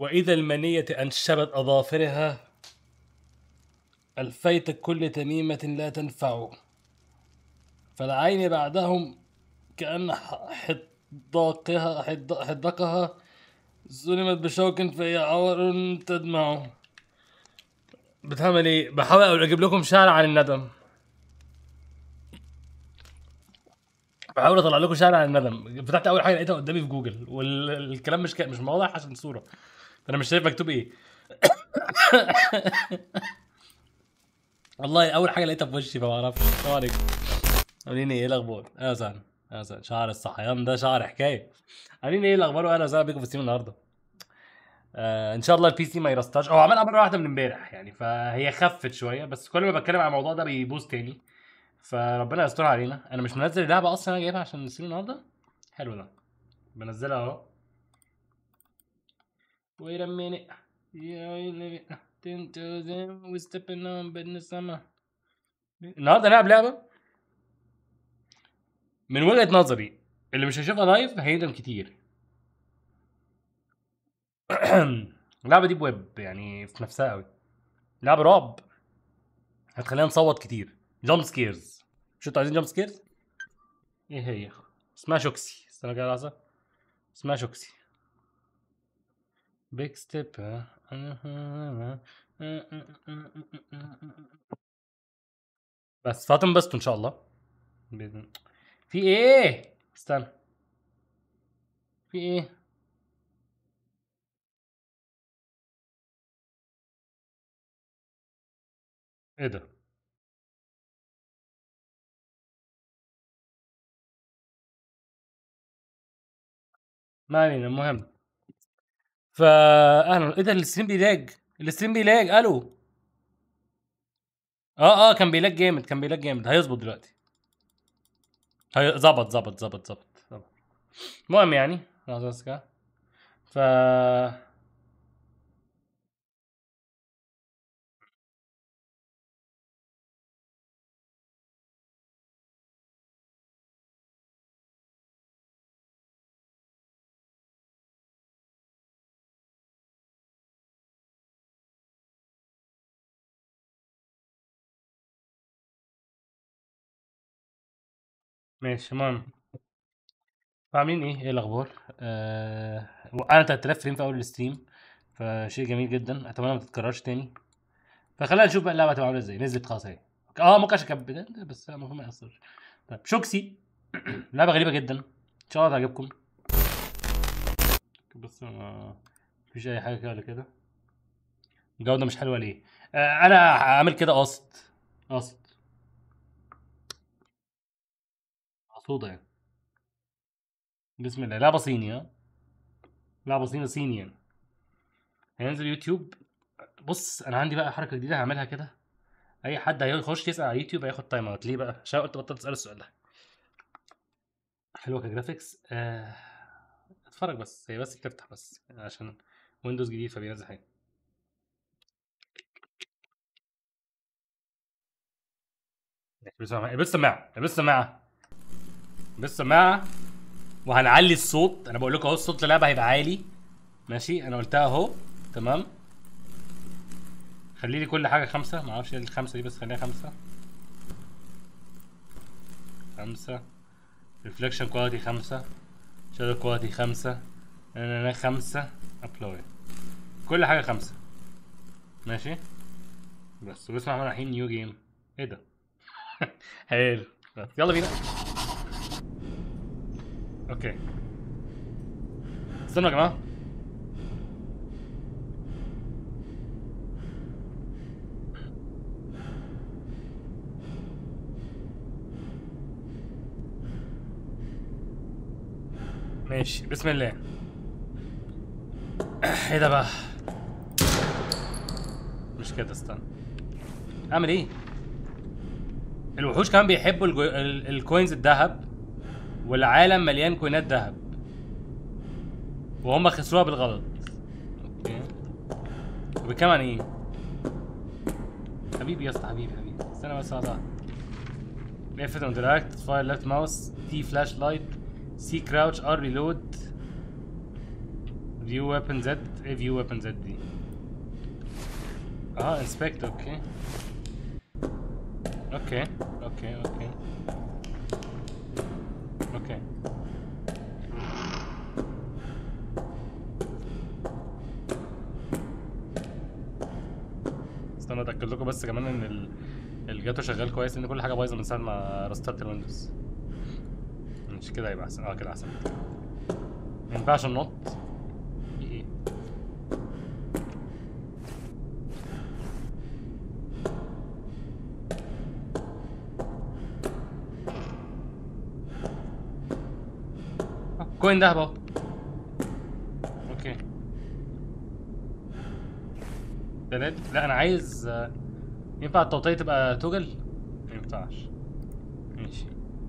وإذا المنية أنشبت أظافرها ألفيت كل تميمة لا تنفع فالعين بعدهم كأن ح- حداقها حد- حدقها ظلمت بشوك فهي عور تدمع بتعمل ايه؟ بحاول اجيب لكم شعر عن الندم بحاول اطلع لكم شعر عن الندم فتحت اول حاجه لقيتها قدامي في جوجل والكلام مش ك... مش واضح عشان صوره فانا مش شايف مكتوب ايه والله اول حاجه لقيتها في وشي فما اعرفش السلام عليكم عاملين ايه ايه الاخبار اهلا وسهلا اهلا وسهلا شعر الصحيان ده شعر حكايه عاملين ايه الاخبار واهلا وسهلا بيكم في الستريم النهارده آه ان شاء الله البي سي ما يرستاش هو عملها مره واحده من امبارح يعني فهي خفت شويه بس كل ما بتكلم عن الموضوع ده بيبوظ تاني فربنا يستر علينا انا مش منزل اللعبه اصلا انا جايبها عشان الستريم النهارده حلو ده بنزلها اهو Wait a minute. Yeah, we live it. Into them, we stepping on business summer. النهارده نلعب لعبه من وجهه نظري اللي مش هيشوفها لايف هيندم كتير اللعبه دي بويب يعني في نفسها قوي لعبه رعب هتخلينا نصوت كتير جامب سكيرز مش انتوا عايزين جامب سكيرز ايه هي اسمها شوكسي استنى كده لحظه اسمها شوكسي بيج ستيب بس فهتنبسطوا ان شاء الله بإذن- في ايه استنى في ايه ايه ده ما علينا المهم فاهلا ايه ده الستريم بيلاج الستريم بيلاج الو اه اه كان بيلاج جامد كان بيلاج جامد هيظبط دلوقتي هي ظبط ظبط ظبط ظبط ظبط المهم يعني لحظة بس كده ف ماشي المهم عاملين ايه ايه الاخبار آه... انا 3000 فريم في اول الستريم فشيء جميل جدا اتمنى ما تتكررش تاني فخلينا نشوف بقى اللعبه هتبقى عامله ازاي نزلت خلاص اهي اه ممكن عشان كانت بداية، بس المفروض ما يأثرش طيب شوكسي لعبه غريبه جدا ان شاء الله تعجبكم بس ما مفيش اي حاجه كده ولا كده الجوده مش حلوه ليه آه انا عامل كده قصد قصد مقصوده يعني بسم الله لعبه صيني ها لعبه صيني صيني يعني هينزل يوتيوب بص انا عندي بقى حركه جديده هعملها كده اي حد هيخش يسال على يوتيوب هياخد تايم اوت ليه بقى عشان قلت بطلت اسال السؤال ده حلوه كجرافيكس آه... اتفرج بس هي بس بتفتح بس عشان ويندوز جديد فبينزل حاجه بس سماعه بس سماعه بس سماعه بس سماعه وهنعلي الصوت انا بقول لكم اهو الصوت اللعبه هيبقى عالي ماشي انا قلتها اهو تمام خلي لي كل حاجه خمسه ما اعرفش ايه الخمسه دي بس خليها خمسه خمسه ريفليكشن كواليتي خمسه شادو كواليتي خمسه انا انا خمسه ابلاي كل حاجه خمسه ماشي بس وبسم الله الرحمن الرحيم نيو جيم ايه ده حلو بس يلا بينا اوكي استنوا يا جماعه ماشي بسم الله ايه ده بقى مش كده استنى اعمل ايه الوحوش كمان بيحبوا الجو... ال... الكوينز الذهب والعالم مليان كوينات ذهب وهم خسروها بالغلط اوكي وبكام عن ايه حبيبي يا اسطى حبيبي حبيبي استنى بس لحظه ليفت انتراكت فاير ليفت ماوس تي فلاش لايت سي كراوتش ار ريلود فيو ويبن زد ايه فيو ويبن زد دي اه انسبكت اوكي اوكي اوكي اوكي اوكي استنى اتاكد لكم بس كمان ان ال- الجاتو شغال كويس لان كل حاجه بايظه من ساعه ما رسترت الويندوز مش كده يبقى احسن اه كده احسن ما ينفعش النط في ايه آه، كوين دهب اهو اوكي تلات لا انا عايز آه، ينفع التوطية تبقى توجل ما ينفعش ماشي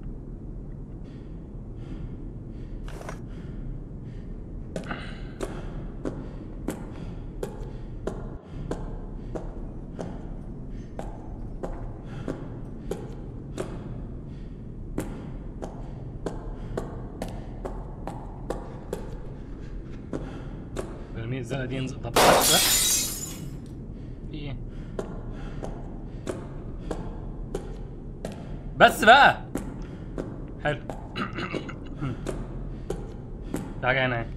برميل الزنقة دي ينزل طب بس بقى. في ايه بس بقى حلو في حاجة هنا اهي.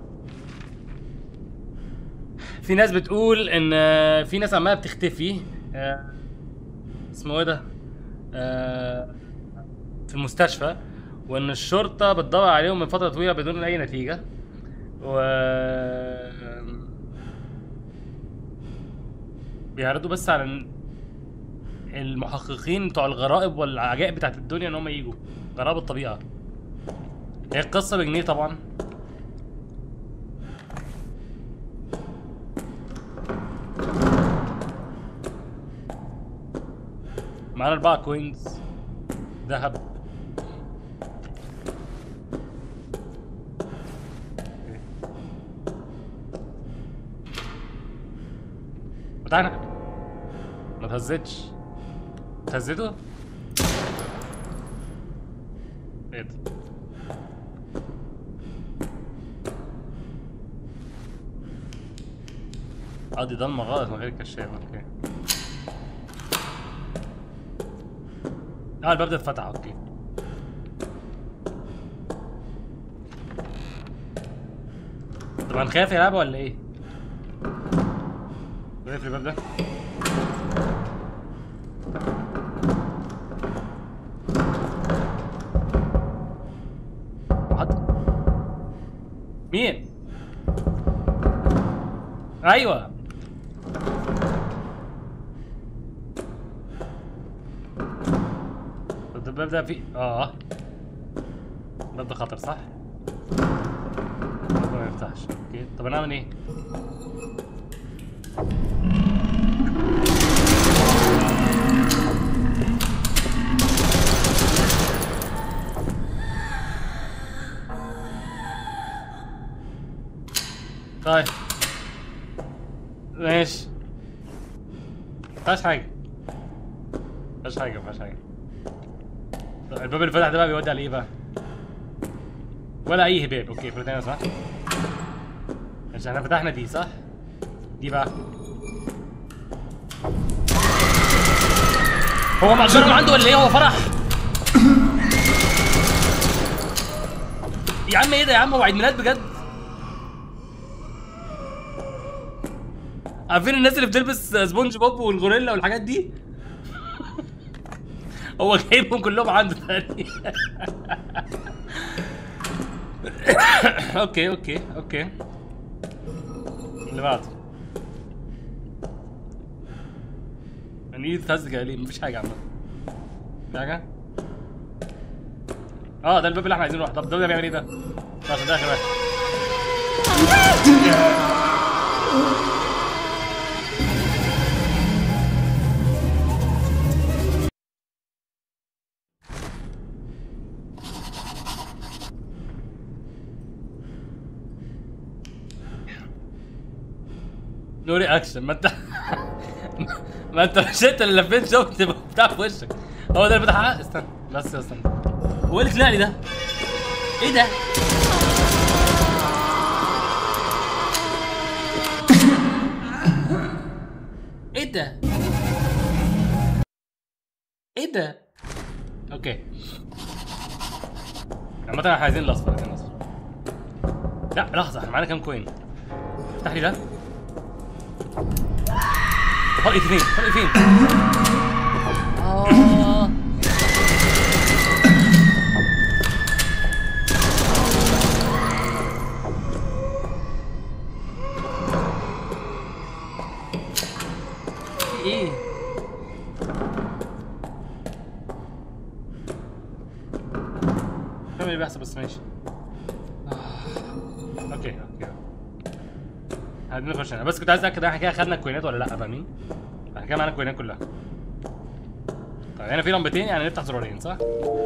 في ناس بتقول ان آه، في ناس عمالة بتختفي آه، اسمه ايه ده آه، في المستشفى وان الشرطة بتدور عليهم من فترة طويلة بدون اي نتيجة و بيعرضوا بس على ال- المحققين بتوع الغرائب والعجائب بتاعت الدنيا ان هم يجوا غرائب الطبيعة هي القصة بجنيه طبعا معانا اربعة كوينز ذهب أوكي. فتحنا ما تهزتش تهزته ايه ده اه دي ضلمة غلط من غير كشاف اوكي اه الباب ده اتفتح اوكي طب هنخاف يا لعبة ولا ايه؟ اقفل الباب ده حد مين؟ ايوه طب الباب ده فيه اه الباب ده خطر صح؟ الباب ما يفتحش اوكي طب انا اعمل ايه؟ طيب ماشي مفيهاش حاجة مفيهاش حاجة مفيهاش حاجة طيب الباب اللي فتح ده بقى بيودي على ايه بقى؟ ولا أي هباب اوكي فرد هنا صح؟ ماشي احنا فتحنا دي صح؟ دي بقى هو مأجرهم عنده ولا ايه هو فرح؟ يا عم ايه ده يا عم هو عيد ميلاد بجد؟ عارفين الناس اللي بتلبس سبونج بوب والغوريلا والحاجات دي هو جايبهم كلهم عنده تقريبا اوكي اوكي اوكي اللي بعده انا ايدي تهزج ليه مفيش حاجه عامه في حاجه اه ده الباب اللي احنا عايزين نروح طب ده بيعمل ايه ده؟ ده عشان ده كمان نو رياكشن ما انت ما انت مش انت اللي لفيت شفت بتاع في وشك هو ده اللي فتح آه، استنى بس يا استنى هو إيه اللي طلع لي ده؟ ايه ده؟ ده ايه ده اوكي عامة احنا عايزين الاصفر عايزين الاصفر لا لحظة احنا معانا كام كوين افتح لي ده طلقي فين طلقي فين آه. في ايه فاهم اللي بيحصل بس ماشي آه. اوكي اوكي عايزين نخش هنا بس كنت عايز اتاكد احنا كده خدنا الكوينات ولا لا فاهمين؟ احنا كده معانا الكوينات كلها طيب هنا في لمبتين يعني نفتح زرارين صح؟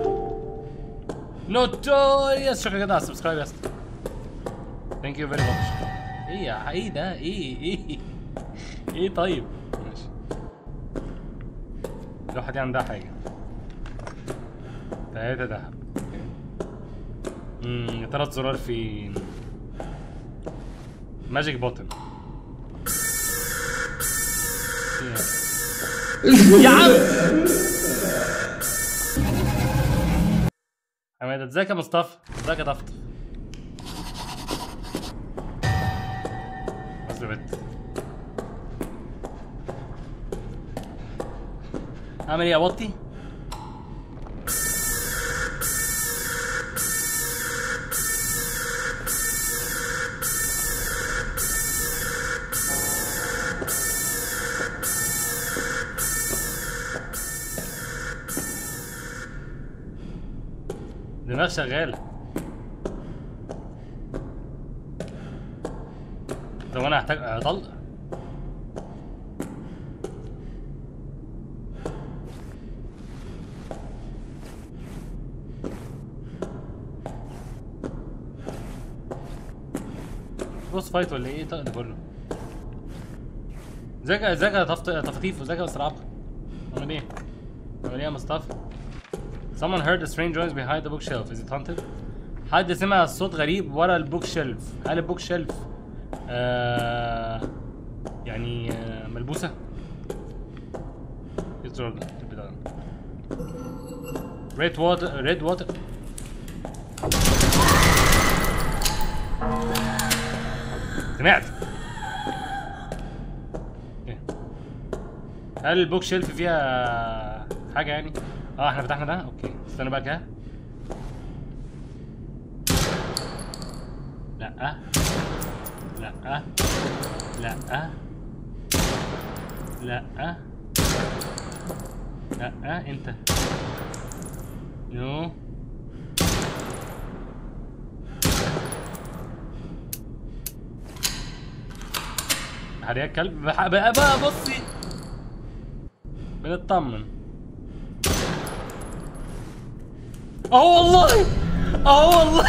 نوتوريوس شكرا جدا على السبسكرايب يا اسطى ثانك يو فيري ماتش ايه يا ايه ده ايه ايه ايه طيب ماشي اللوحة دي عندها حاجة تلاتة دهب امم يا ترى الزرار فين ماجيك بوتن يا عم حماده ازيك يا مصطفى ازيك يا طفطف بس بت اعمل ايه يا وطي دماغ شغالة طب انا هحتاج اطلق بص فايت ولا ايه طق ده كله ازيك ازيك يا طفط- تفاطيف ازيك يا مستر عبد عامل ايه؟ عامل ايه يا مصطفى؟ Someone heard a strange noise behind the bookshelf. Is it haunted? حد سمع صوت غريب ورا البوك شيلف. هل البوك شيلف آه يعني آه ملبوسة؟ It's Jordan. Keep it on. Red water. Red water. سمعت. Okay. هل البوك شيلف فيها حاجة يعني؟ اه احنا فتحنا ده؟ اوكي استنى بقى كده لا لا لا لا لا انت نو هريا الكلب بح- بقى بقى بصي بنطمن اهو والله اهو والله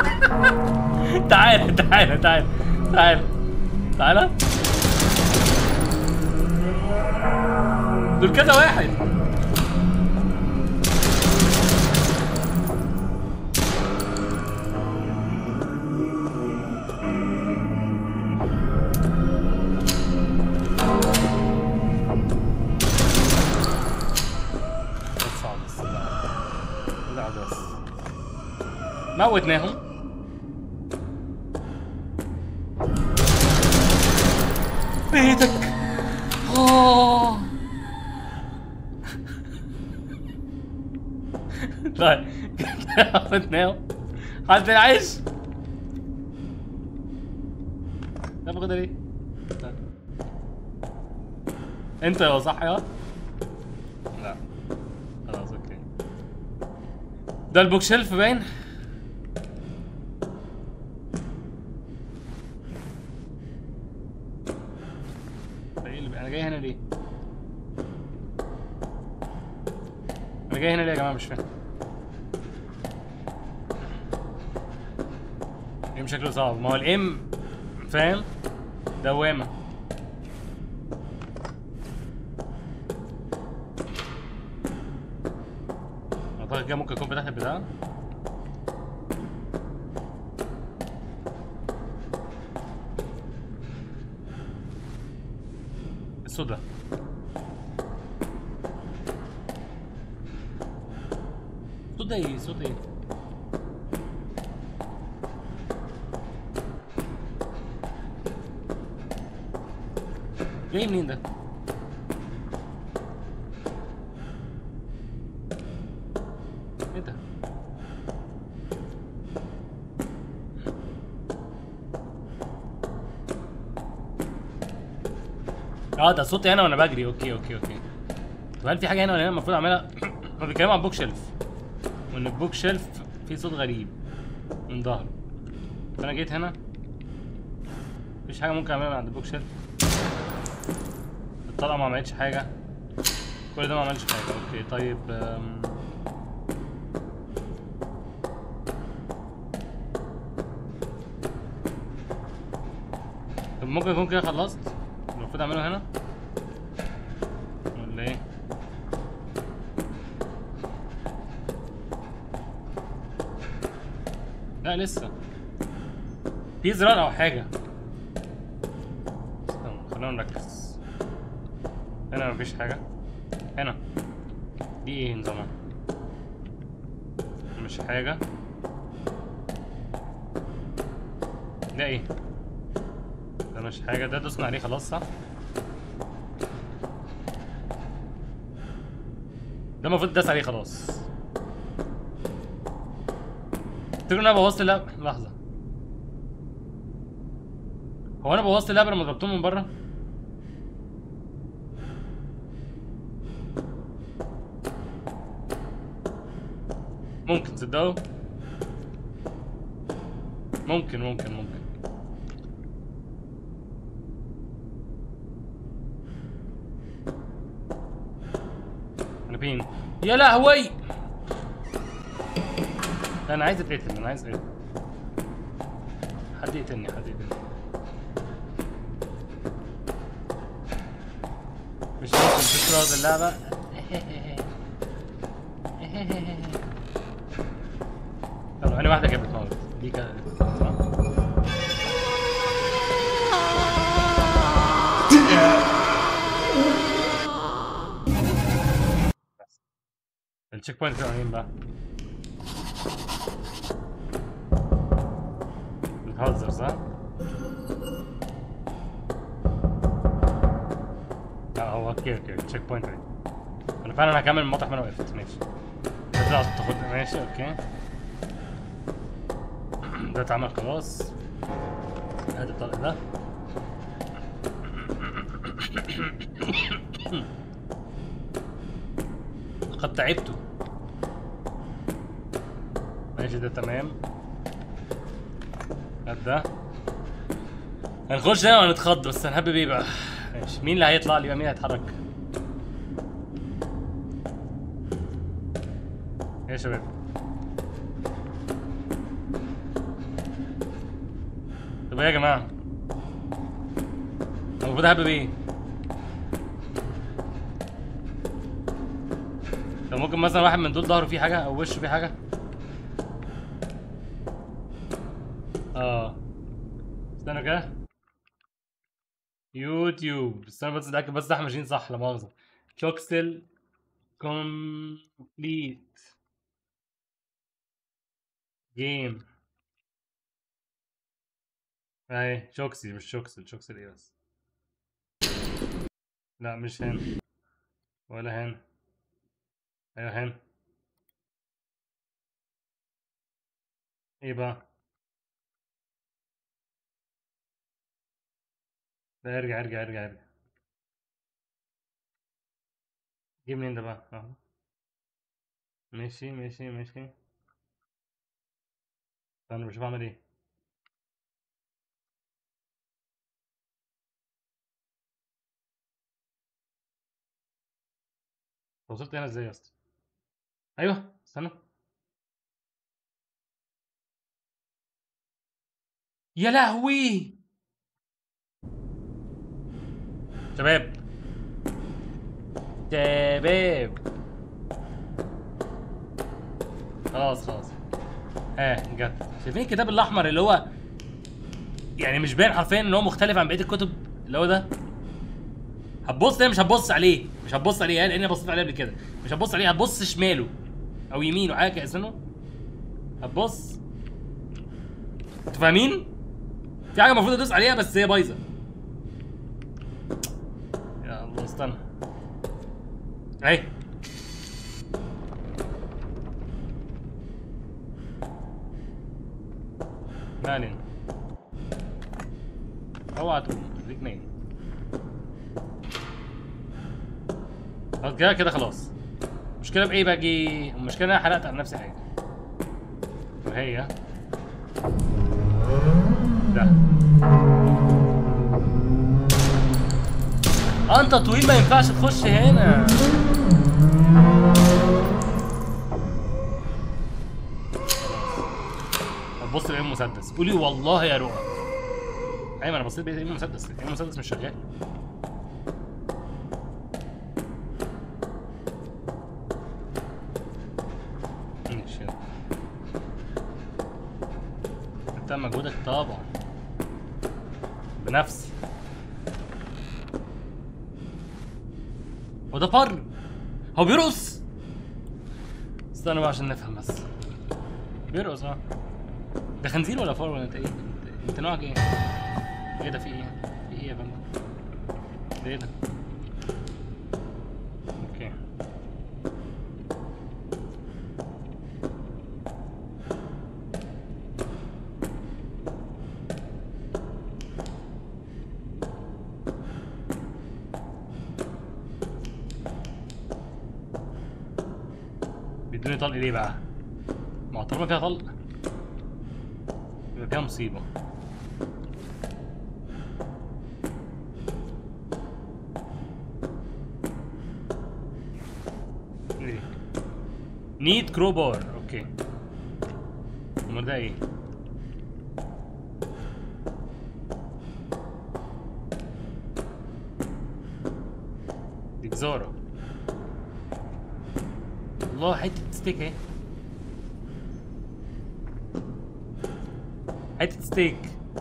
تعال تعال تعال تعال تعال دول كذا واحد بس صعب بس لا لا بس موتناهم بيتك آه. طيب موتناهم حد عايش لا باخدها ليه؟ لا. انت يا صح يا لا خلاص اوكي ده البوك شيلف باين ده ايه اللي انا جاي هنا ليه انا جاي هنا ليه يا جماعه مش فاهم الايم شكله صعب ما هو الايم فاهم دوامه اعتقد كده ممكن يكون فتحت البتاع الصوت ده الصوت ده ايه صوت ايه جاي منين ده ايه ده اه ده صوتي انا وانا بجري اوكي اوكي اوكي طب هل في حاجه هنا ولا هنا المفروض اعملها هما بيتكلموا عن بوك شيلف وان البوك شيلف فيه صوت غريب من ظهره فانا جيت هنا مفيش حاجه ممكن اعملها من عند البوك شيلف الطلقه ما عملتش حاجه كل ده ما عملش حاجه اوكي طيب أم... طب ممكن يكون كده خلصت المفروض اعمله هنا ولا ايه لا لسه في زرار او حاجه استنى خلينا نركز هنا مفيش حاجه هنا دي ايه نظامها مش حاجه ده ايه ده مش حاجه ده دوسنا عليه خلاص صح ده المفروض داس عليه خلاص تفتكروا ان انا بوظت اللعبه لحظه هو انا بوظت اللعبه لما ضربتهم من بره ممكن تصدقوا ممكن ممكن ممكن انا فين يا لهوي لا انا عايز اتقتل انا عايز ايه حد يقتلني حد يقتلني مش ممكن تكره اللعبة طب انا واحدة كانت بتموت دي كانت صح؟ بس. التشيك بوينت كانوا عاملين بقى بتهزر صح؟ لا هو اوكي اوكي تشيك بوينت اهي انا فعلا هكمل من مطرح ما انا وقفت ماشي تطلع تاخد ماشي اوكي ده اتعمل خلاص هات الطلق ده لقد تعبت ماشي ده تمام هات ده هنخش هنا وهنتخض بس هنحب ايه بقى ماشي مين اللي هيطلع لي بقى مين هيتحرك ايه يا شباب طب ايه يا جماعه المفروض احب ايه طب ممكن مثلا واحد من دول ظهره فيه حاجه او وشه فيه حاجه اه استنى كده يوتيوب استنى بس اتاكد بس احنا ماشيين صح لا مؤاخذه شوكسل كومبليت جيم اهي شوكسي مش شوكسل شوكسل ايه بس لا مش هنا ولا هنا ايوه هنا ايه بقى لا ارجع ارجع ارجع ارجع جه منين ده بقى اهو ماشي ماشي ماشي انا بشوف اعمل ايه وصلت هنا ازاي يا اسطى ايوه استنى يا لهوي شباب شباب خلاص خلاص اه جت شايفين الكتاب الاحمر اللي هو يعني مش باين حرفيا ان هو مختلف عن بقيه الكتب اللي هو ده هتبص ده مش هتبص عليه مش هتبص عليه لان انا بصيت عليه قبل كده مش هتبص عليه هتبص شماله او يمين وحاجه كده استنوا هتبص انتوا فاهمين؟ في حاجه المفروض ادوس عليها بس هي بايظه يا الله استنى اهي ما علينا اوعى تقوم خليك نايم خلاص كده كده خلاص المشكلة بإيه باجي المشكلة إن أنا حرقت على نفسي حاجة وهي ده آه، أنت طويل ما ينفعش تخش هنا طب بص لقيت مسدس قولي والله يا رؤى ايوه انا بصيت لقيت مسدس لقيت مسدس مش شغال ماشي يلا. انت مجهودك طبعا بنفسي هو ده فر هو بيرقص استنى بقى عشان نفهم بس بيرقص اه ده خنزير ولا فار ولا انت ايه؟ انت, انت نوعك ايه؟ ايه ده في ايه؟ في ايه يا فندم؟ ده ايه ده؟ اوكي بيدوني طلق ليه بقى؟ ما هو طالما فيها طلق يبقى فيها مصيبة ايه نيد كروبار اوكي امال ده ايه دي جزارة الله حتة ستيك اهي حتة ستيك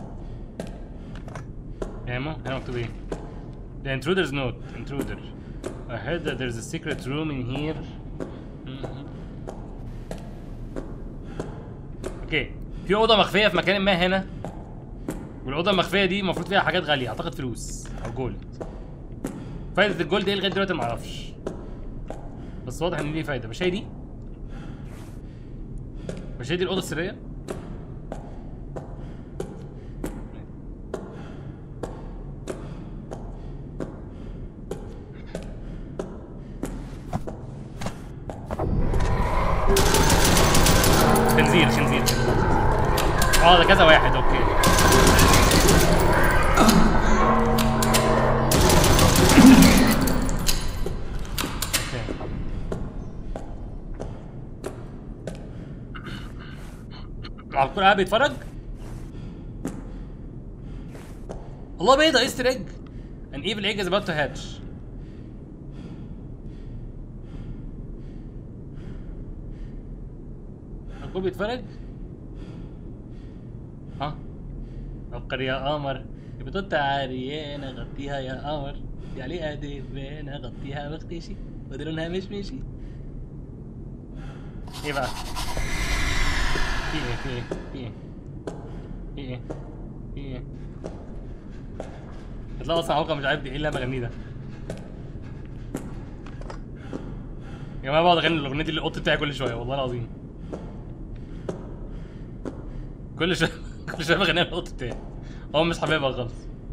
امو هنا مكتوب ايه The intruder's note intruder I heard that there's a secret room in here مهم. اوكي في اوضه مخفيه في مكان ما هنا والاوضه المخفيه دي المفروض فيها حاجات غاليه اعتقد فلوس او جولد فايده الجولد ايه لغايه دلوقتي ما اعرفش بس واضح ان ليه فايده مش هي دي مش هي دي الاوضه السريه خنزير خنزير اه ده كذا واحد اوكي اوكي عبقور قاعد بيتفرج الله بيضة ايستر ايج an evil egg is about to hatch عبقور بيتفرج ها عبقر يا قمر بتقول عريانة غطيها يا قمر دي عليها دبانة غطيها واختشي ودي لونها مش مشي ايه بقى في ايه في ايه في ايه في ايه في ايه هتلاقي اصلا حلقه مش عارف دي ايه اللي انا بغنيه ده يا جماعه بقعد اغني الاغنيه دي للقط بتاعي كل شويه والله العظيم كل شويه كل شويه بغنيها للقط بتاعي هو مش حبيبها خالص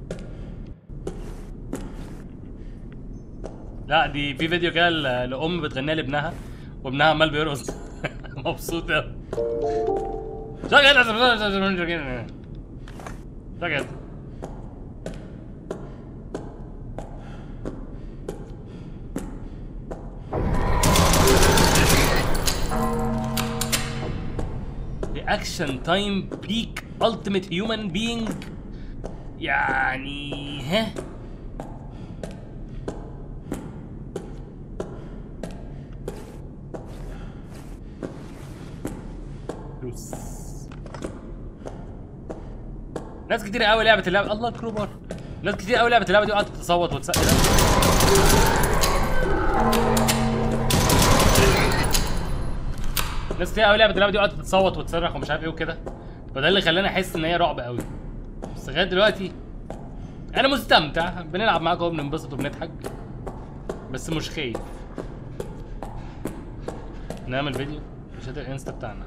لا دي في فيديو كده ل- لام بتغنيها لابنها وابنها عمال بيرقص مبسوط قوي شغل شغل شغل رياكشن تايم بيك التيميت هيومن بينج يعني ها فلوس ناس كتير قوي لعبت اللعبه الله كروبر ناس كتير قوي لعبت اللعبه دي وقعدت تصوت وتسقف ناس كتير قوي لعبت اللعبه دي وقعدت تصوت وتصرخ ومش عارف ايه وكده فده اللي خلاني احس ان هي رعب قوي بس لغايه دلوقتي انا مستمتع بنلعب معاكم وبننبسط وبنضحك بس مش خايف نعمل فيديو مش الانستا بتاعنا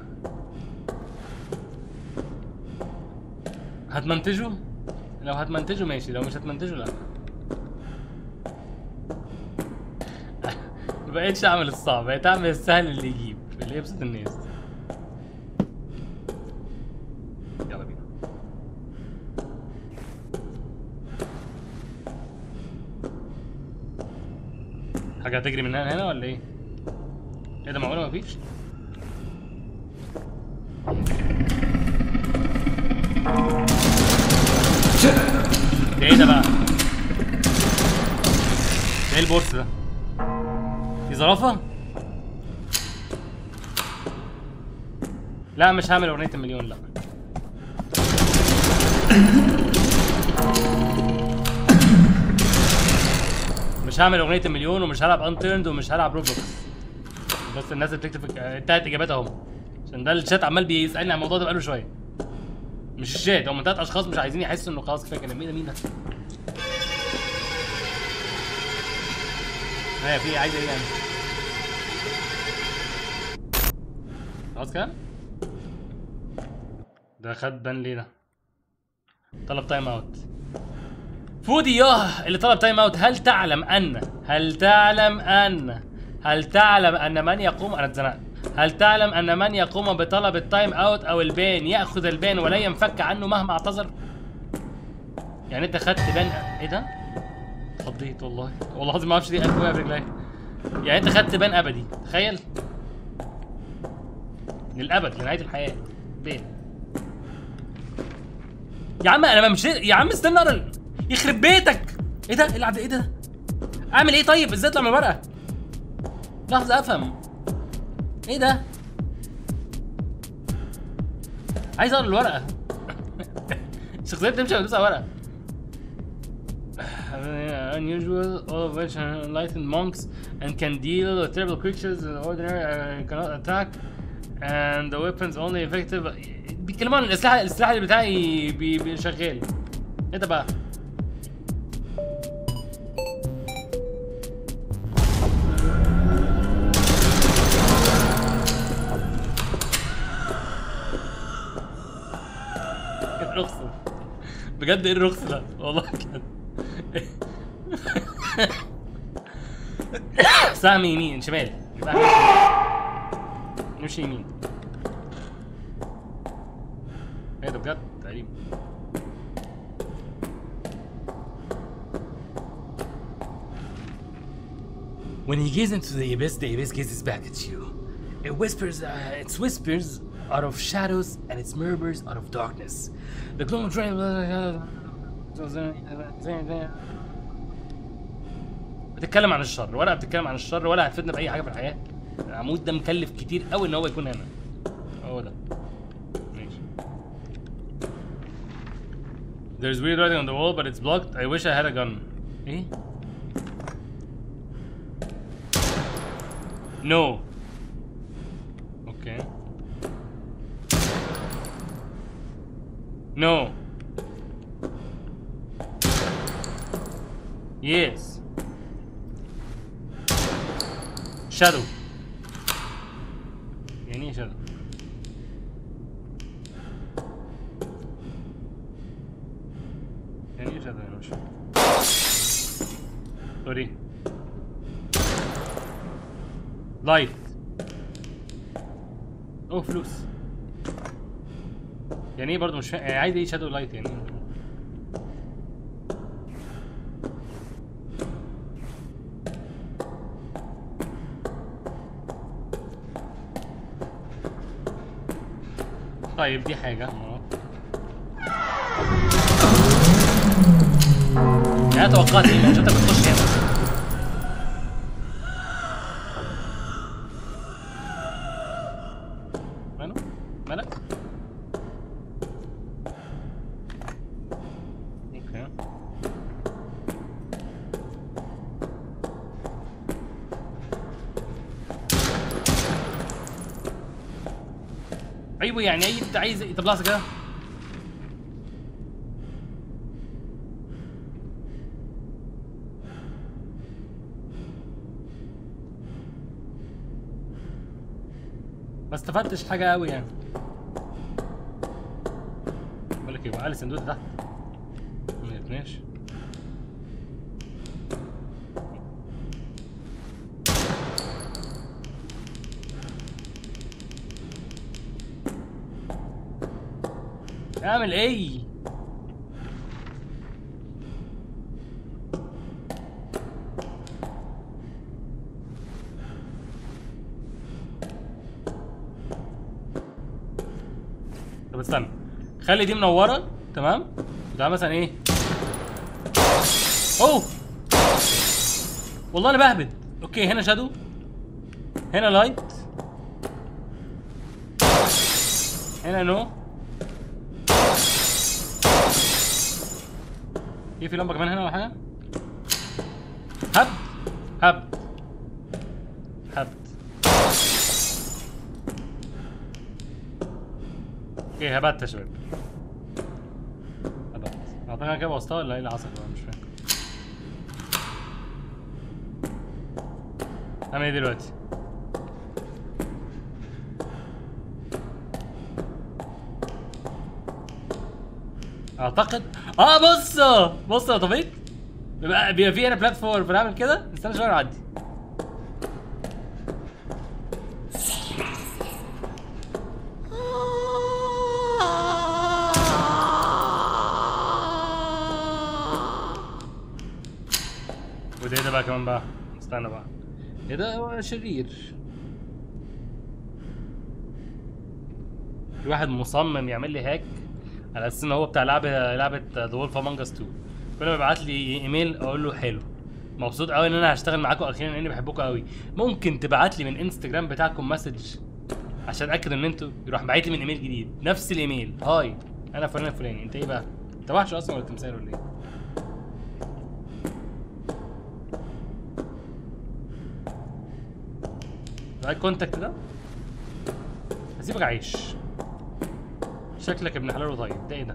هتمنتجوا لو هتمنتجوا ماشي لو مش هتمنتجوا لا ما بقتش اعمل الصعب بقيت اعمل السهل اللي يجيب اللي يبسط الناس يلا بينا حاجة هتجري من هنا لهنا ولا ايه؟ ايه ده معقولة مفيش؟ ده ايه ده بقى؟ ده ايه البورس ده؟ دي زرافة؟ لا مش هعمل اغنية المليون لا مش هعمل اغنية المليون ومش هلعب انترند ومش هلعب روبلوكس بس الناس اللي بتكتب في- انتهت اجاباتهم عشان ده الشات عمال بيسالني عن الموضوع ده بقاله شويه مش الشات هم تلات اشخاص مش عايزين يحسوا انه خلاص كفايه كلام مين ده مين ده؟ ايه في إيه؟ عايز ايه يعني؟ خلاص كده؟ ده خد بان ليه ده؟ طلب تايم اوت فودي ياه اللي طلب تايم اوت هل تعلم ان هل تعلم ان هل تعلم ان من يقوم انا اتزنقت هل تعلم ان من يقوم بطلب التايم اوت او البان ياخذ البان ولا ينفك عنه مهما اعتذر يعني انت خدت بان ايه ده اتخضيت والله والله العظيم ما اعرفش دي قلب وقع برجلي يعني انت خدت بان ابدي تخيل للابد لنهايه الحياه بان يا عم انا مش يا عم استنى اقرا ال- يخرب بيتك ايه ده ايه العب ايه ده اعمل ايه طيب ازاي اطلع من الورقه لحظه افهم ايه ده عايز اقرا الورقه الشخصيه بتمشي وتدوس على ورقه unusual all of which are enlightened monks and can deal with terrible creatures in ordinary uh, cannot attack and the weapons only effective بيتكلموا عن الاسلحه السلاح اللي بتاعي بي- بي- شغال ايه ده بقى ايه الرخص ده؟ بجد ايه الرخص ده والله بجد سهم يمين شمال سهم شمال. نمشي يمين ايه ده بجد تقريبا When he gazes into the abyss, the abyss gazes back at you. It whispers, uh, its whispers out of shadows and its murmurs out of darkness. The gloom train. بتتكلم عن الشر ولا بتتكلم عن الشر ولا هتفيدنا باي حاجه في الحياه العمود ده مكلف كتير قوي ان هو يكون هنا هو ده ماشي There's weird writing on the wall but it's blocked I wish I had a gun ايه No Okay No Yes Shadow يعني ايه shadow يعني ايه shadow يعني مش فاهم سوري لايت اوه فلوس يعني ايه برضه مش فاهم يعني عايز ايه شادو لايت يعني إيه؟ طيب دي حاجة يعني أنا توقعت ايه مش انت بتخش هنا ماله؟ مالك؟ اوكي اجيبه يعني اي انت عايز طب لحظه كده ما استفدتش حاجه قوي يعني بقول لك ايه بقى اليسن دول تحت ما يتناش اعمل ايه طب استنى خلي دي منوره تمام وتعالى مثلا ايه اوه والله انا بهبد اوكي هنا شادو هنا لايت هنا نو في في لمبه كمان هنا ولا حاجه هب هب هب اوكي هبت يا شباب هبت اعتقد انا كده وسطها ولا ايه اللي حصل بقى مش فاهم اعمل ايه دلوقتي اعتقد اه بص بص يا طبيب بيبقى بيبقى في هنا بلاتفورم بنعمل كده استنى شويه نعدي وده ايه ده بقى كمان بقى استنى بقى ايه ده هو شرير في واحد مصمم يعمل لي هاك على اساس ان هو بتاع لعبه لعبه ذا وولف امونج اس 2 كل ما يبعت لي ايميل اقول له حلو مبسوط قوي ان انا هشتغل معاكم اخيرا لاني بحبكم قوي ممكن تبعت لي من انستجرام بتاعكم مسج عشان اتاكد ان انتوا يروح باعت لي من ايميل جديد نفس الايميل هاي انا فلان الفلاني انت ايه بقى انت وحش اصلا ولا تمثال ولا ايه الاي كونتاكت ده هسيبك عايش شكلك ابن حلال وطيب ده ايه ده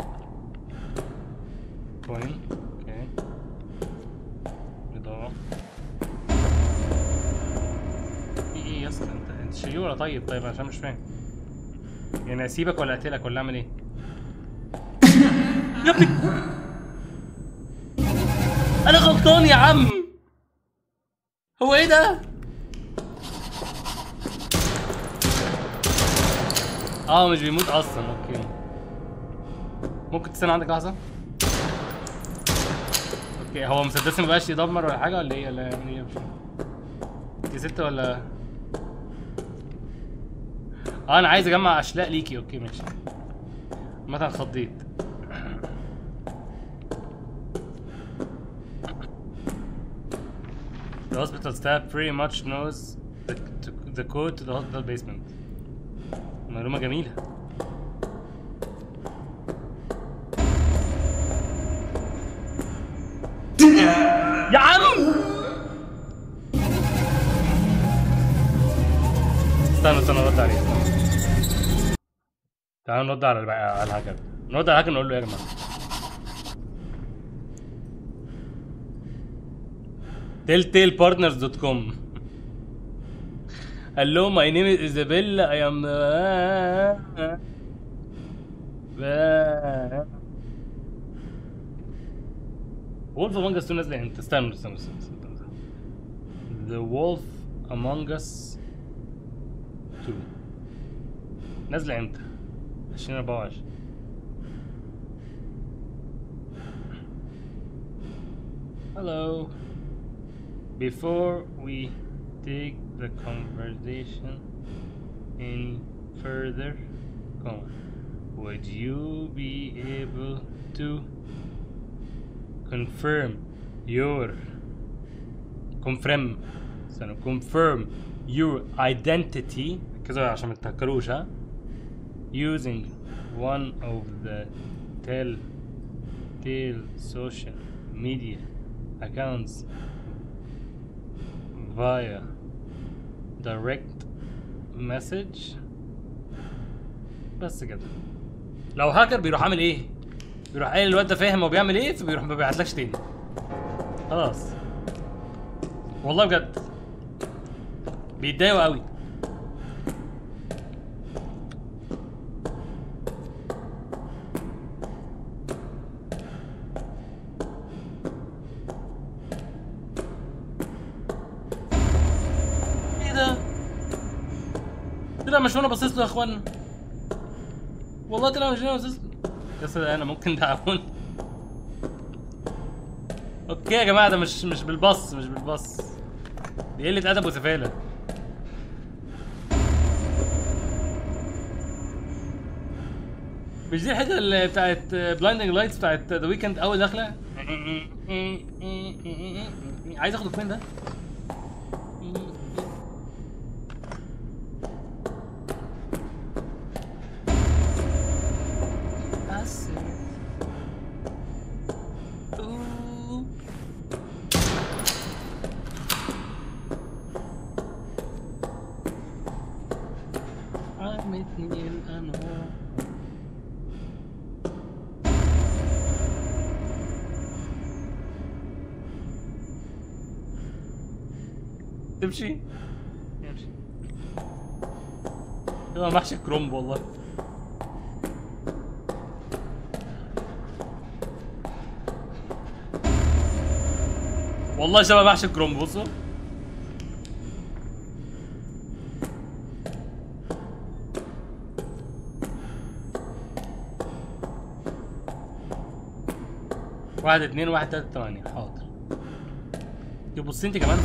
كوين اوكي اضاءة في ايه يا اسطى انت انت شرير ولا طيب طيب عشان مش فاهم يعني اسيبك ولا اقتلك ولا اعمل ايه يا ابني انا غلطان يا عم هو ايه ده اه مش بيموت اصلا اوكي ممكن تستنى عندك لحظه اوكي هو مسدسي مبقاش يدمر ولا حاجه ولا ايه ولا يعمل ايه مش فاهم. انت ست ولا اه انا عايز اجمع اشلاء ليكي اوكي ماشي مثلا خضيت The hospital staff pretty much knows the, to, the code to the hospital basement. معلومة جميلة يا عم استنى استنى نرد عليه تعالوا نرد على الب- على الهاكر نرد على الهاكر نقول له يا جماعة telltalepartners.com Hello, my name is Isabella. I am. Wolf Among Us 2 نازلة امتى؟ استنى استنى استنى استنى. The Wolf Among Us 2 نازلة امتى؟ 2024 Hello. Before we take the conversation any further, come on, would you be able to confirm your confirm استنى confirm your identity كذا عشان ما تتهكروش ها using one of the telltale social media accounts via direct message بس كده لو هاكر بيروح عامل ايه بيروح قايل الواد ده فاهم هو بيعمل ايه فبيروح ما بيبعتلكش تاني خلاص والله بجد بيتضايقوا قوي ايه ده طلع مش وانا باصص له يا اخوانا والله طلع مش وانا باصص له يا سيدي انا ممكن تعاون اوكي يا جماعه ده مش مش بالبص مش بالبص دي قله ادب وسفاله مش دي الحته اللي بتاعت بلايندنج لايتس بتاعت ذا ويكند اول دخله عايز اخد الكوين ده بس أوه. عمتني الأنوار تمشي يمشي هو محشي كرومب والله والله شبه محشي كرومب بصوا واحد اتنين واحد تلاتة تمانية حاضر يبص انت كمان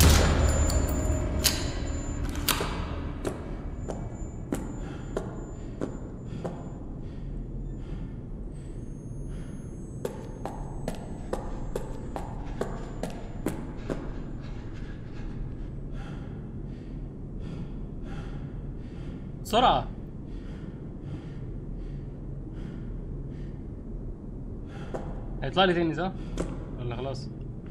بسرعة هيطلع لي تاني صح؟ ولا خلاص؟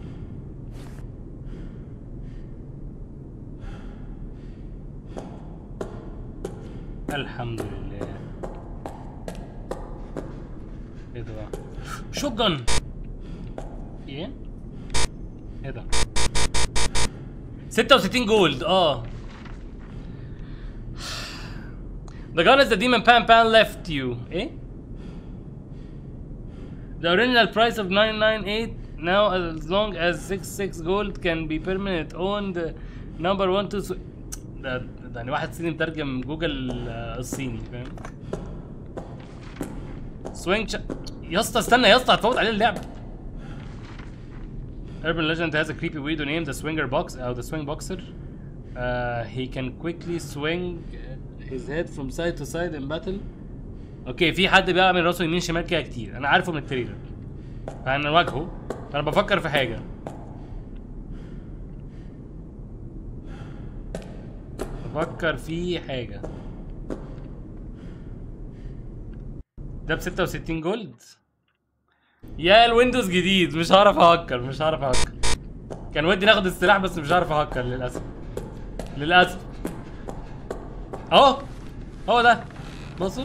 الحمد لله ايه ده بقى؟ شوت جن ايه؟ ايه ده؟ 66 جولد اه The gun is the demon Pan Pan left you. Eh? The original price of 998 now as long as 66 gold can be permanent owned number 1 2 ده ده يعني واحد صيني مترجم جوجل آه، الصيني فاهم سوينج شا... يا اسطى استنى يا اسطى هتفوت عليه اللعبه Urban legend has a creepy weirdo name the swinger box او the swing boxer uh, he can quickly swing his head from side to side in battle اوكي في حد بيعمل راسه يمين شمال كده كتير انا عارفه من التريلر فانا واجهه فانا بفكر في حاجه بفكر في حاجه ده ب 66 جولد يا الويندوز جديد مش هعرف اهكر مش هعرف اهكر كان ودي ناخد السلاح بس مش هعرف اهكر للاسف للاسف اهو هو ده بصوا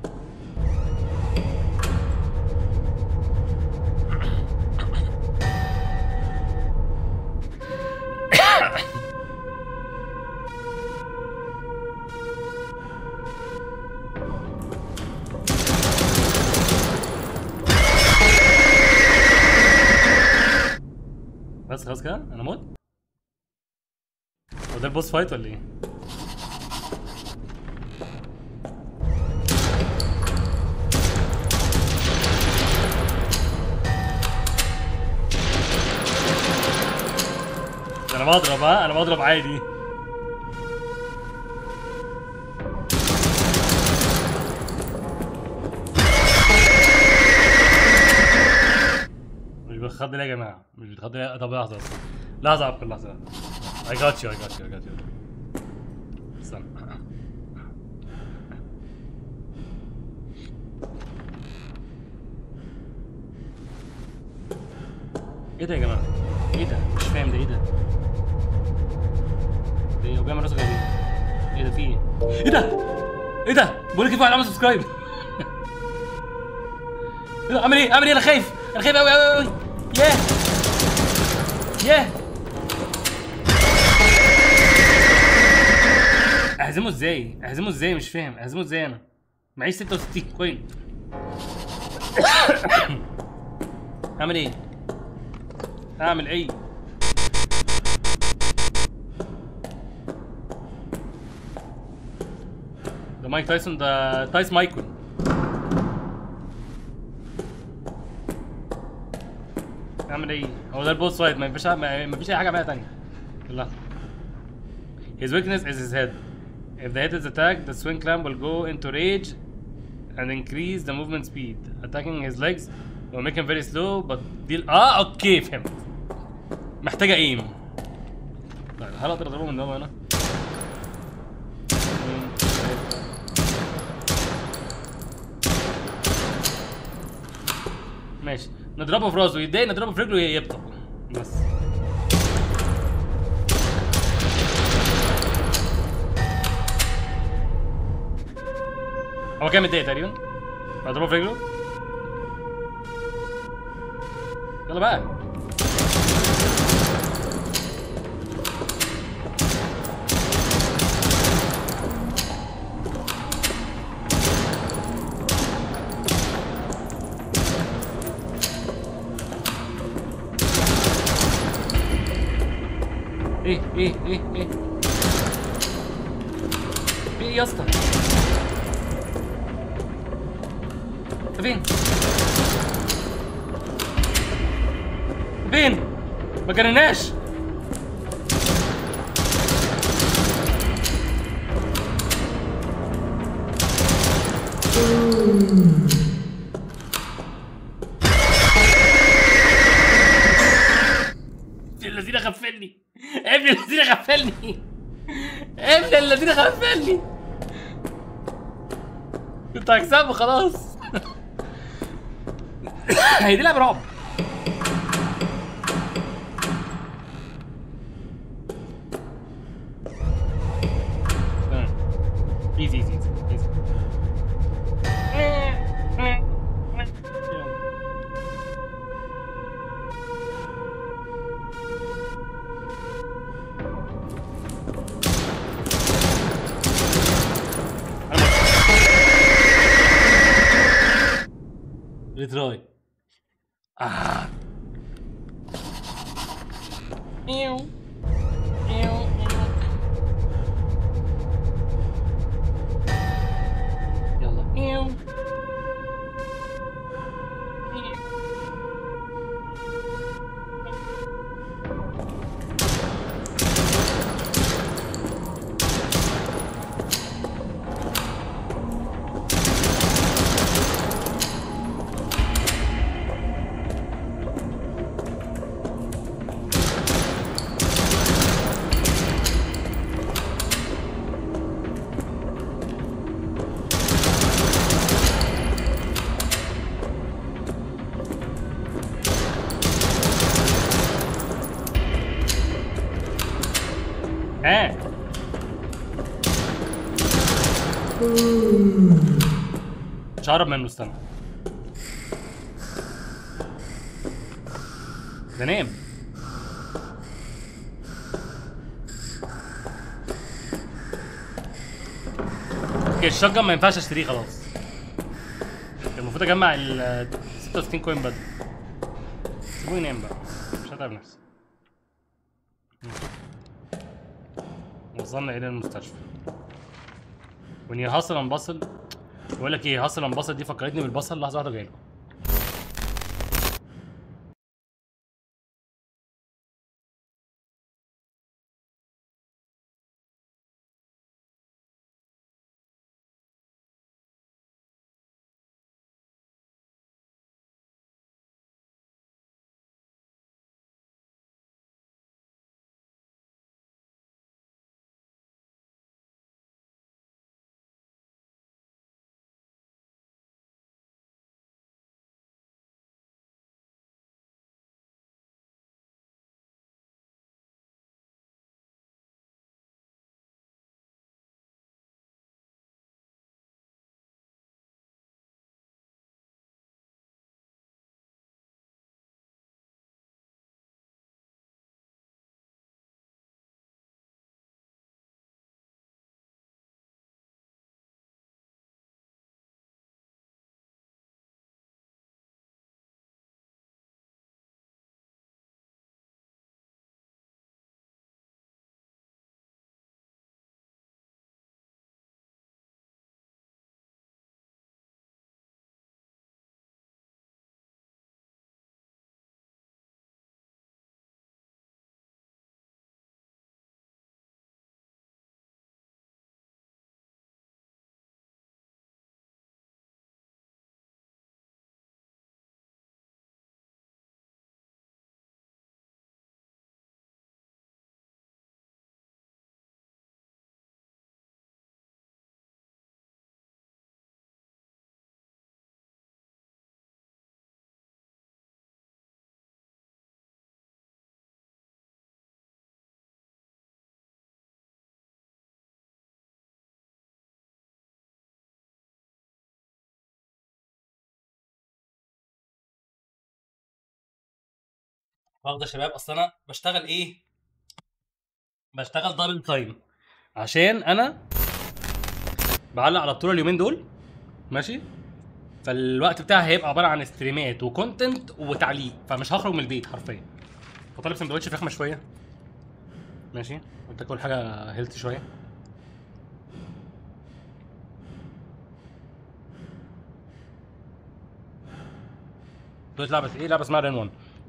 بس خلاص كده انا موت هو ده البوس فايت ولا ايه؟ ده انا بضرب ها انا بضرب عادي مش بتخض ليه يا جماعه مش بتخض ليه طب لحظه بس. لحظه عبد لحظه I got you I got you I got you استنى ايه ده يا جماعه؟ ايه ده؟ مش فاهم ده ايه ده؟ ده ايه هو بيعمل راسه كده ليه؟ ايه ده في ايه؟ ايه ده؟ ايه ده؟ بقول لك ارفع علامه سبسكرايب اعمل ايه اعمل ايه انا خايف انا خايف قوي قوي قوي ياه ياه اهزمه ازاي اهزمه ازاي مش فاهم اهزمه ازاي انا معيش 66 كوين اعمل ايه اعمل ايه ده مايك تايسون ده تايس مايكل اعمل ايه هو ده البوس فايت ما فيش ما ما فيش اي حاجه بقى تانية يلا His weakness is his head. If the head is attacked, the swing clamp will go into rage and increase the movement speed. Attacking his legs will make him very slow, but deal اه اوكي فهمت. محتاجة ايم. طيب هل اقدر اضربه من ده هنا؟ اتنين، تلاتة. ماشي نضربه في راسه يتضايق نضربه في رجله يبطأ بس هو كان متضايق تقريبا اضربه في رجله يلا بقى ايه ايه ايه ايه ايه يا اسطى انت فين فين ما جريناش ابن الذين غفلني ابن الذين غفلني ابن الذين غفلني كنت هكسبه خلاص هي دي لعبه رعب تمام. ايزي ايزي ايزي ايزي ريتراي آه. إيو. إيو. إيو. يلا إيو. إيو. ها مش هقرب منه استنى ده نام اوكي الشجر ما ينفعش اشتريه خلاص المفروض اجمع ال 66 كوين بدري سيبوه ينام بقى مش هتعب نفسي وصلنا الى المستشفى وني هاسل انبصل بقول لك ايه هاسل انبصل دي فكرتني بالبصل لحظه واحده جاي واخده يا شباب اصل انا بشتغل ايه بشتغل دبل تايم عشان انا بعلق على الطول اليومين دول ماشي فالوقت بتاعي هيبقى عباره عن ستريمات وكونتنت وتعليق فمش هخرج من البيت حرفيا فطالب سندوتش فراخ مشويه ماشي قلت اكل حاجه هيلثي شويه دلوقتي لعبه ايه لعبه اسمها رين 1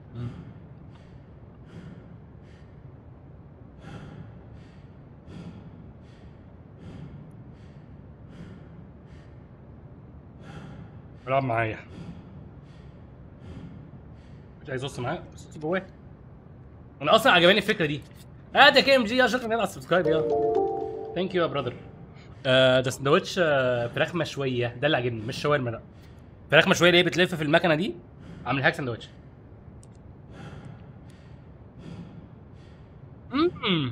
العب معايا مش عايز اص معايا بس اص جواه انا اصلا عجباني الفكره دي ادي كي ام جي يا شكرا على السبسكرايب يا ثانك يو يا براذر ده سندوتش آه، فراخ مشويه ده اللي عاجبني مش شاورما لا فراخ مشويه اللي هي بتلف في المكنه دي عامل هاك سندوتش امم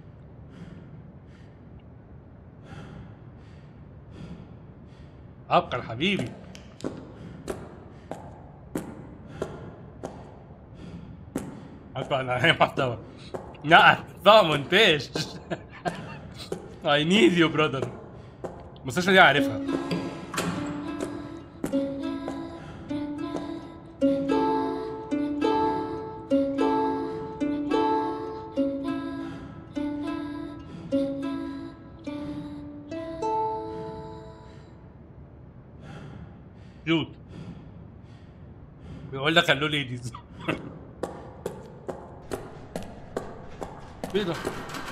عبقر حبيبي ادفع على محتوى لا فاهم مونتاج I need you brother المستشفى دي عارفها جود بيقول لك خلوه ليديز ايه ده؟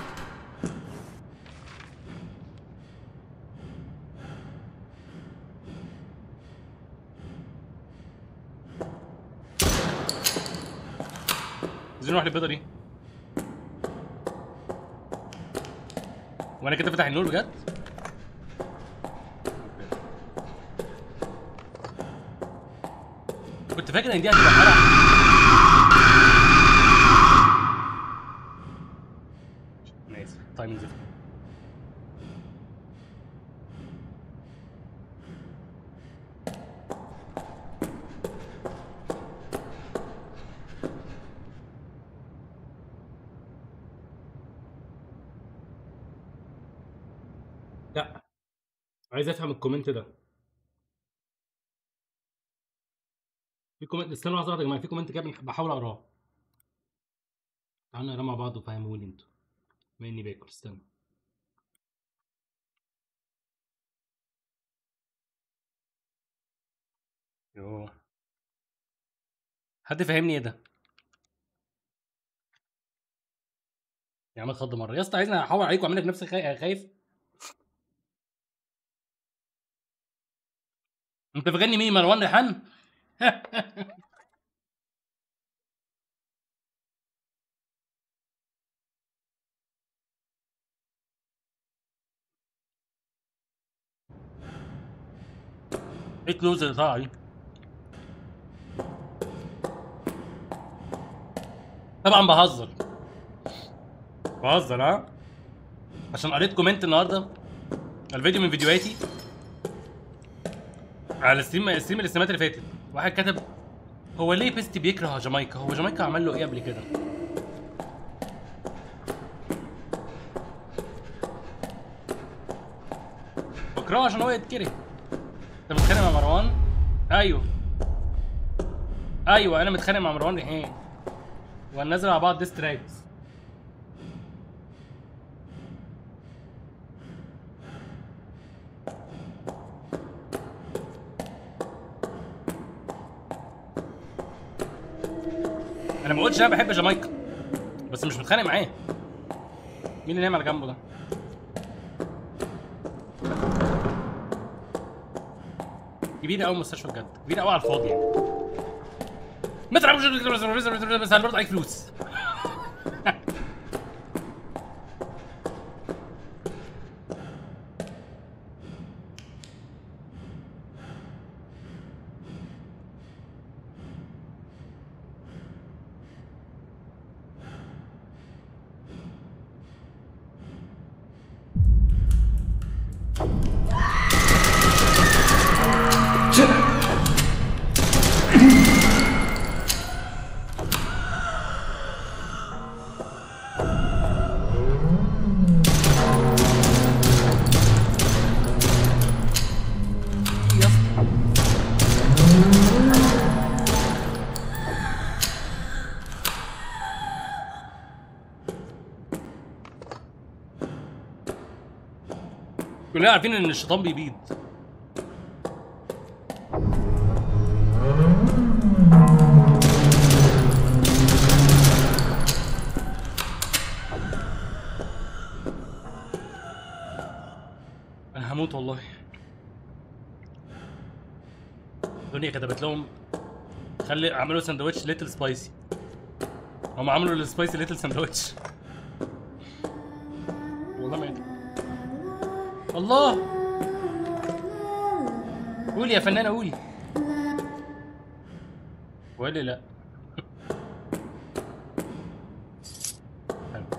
عايزين نروح للبيضة دي وانا كده فتح النور بجد؟ كنت فاكر ان دي هتبقى حلقة انا اسف تايمينج زفت لا عايز افهم الكومنت ده في كومنت استنوا لحظه واحده يا جماعه في كومنت كده بنح- بحاول اقراه تعالوا نقراه مع بعض وفهموني انتوا بما اني باكل استنى يوه حد فهمني ايه ده؟ يا عم خض مره يا اسطى عايزني احور عليك واعمل لك نفسي خاي- خايف انت فاكرني مين مروان ريحان؟ ايه كلوز اللي طالعه دي؟ طبعا بهزر بهزر ها عشان قريت كومنت النهارده الفيديو من فيديوهاتي على الستريم الستريم الاستريمات اللي فاتت واحد كتب هو ليه بيستي بيكره جامايكا هو جامايكا عمل له ايه قبل كده بكرهه عشان هو يتكره انت متخانق مع مروان ايوه ايوه انا متخانق مع مروان ريحان وهننزل مع بعض ديس تراكس انا ما قلتش انا بحب جامايكا بس مش متخانق معاه مين اللي نايم على جنبه ده كبيرة قوي المستشفى بجد كبيرة قوي على الفاضي يعني ما تلعبش بس هنرد عليك فلوس كلنا عارفين ان الشيطان بيبيض انا هموت والله الدنيا كتبت لهم خلي اعملوا سندوتش ليتل سبايسي هم عملوا السبايسي ليتل سندوتش والله ما يدري الله قولي يا فنانة قولي ولا لا حلو.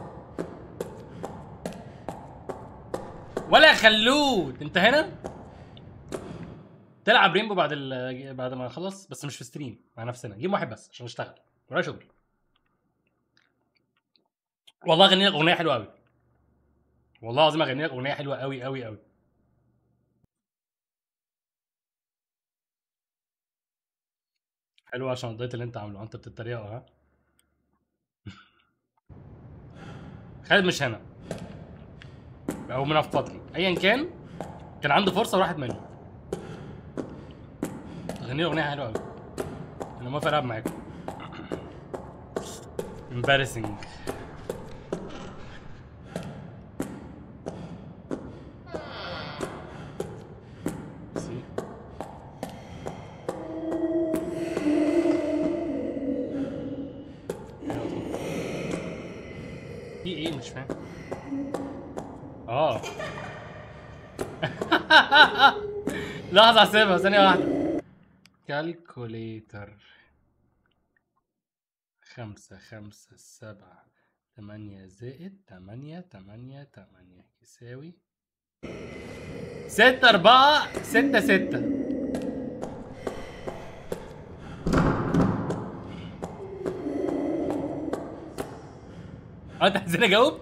ولا خلود انت هنا تلعب رينبو بعد ال... بعد ما نخلص بس مش في ستريم مع نفسنا جيم واحد بس عشان نشتغل ورايا شغل والله اغني لك اغنيه حلوه قوي والله العظيم اغني لك اغنيه حلوه قوي قوي قوي حلوه عشان الدايت اللي انت عامله انت بتتريق ها خالد مش هنا او منفض لي ايا كان كان عنده فرصه وراحت منه اغني له اغنيه حلوه قوي انا موافق العب معاكم embarrassing See? في ايه مش فاهم اه لحظة احسبها ثانية واحدة كالكوليتر خمسة خمسة سبعة تمانية زائد تمانية تمانية تمانية يساوي ستة أربعة ستة ستة اه انت عايزين اجاوب؟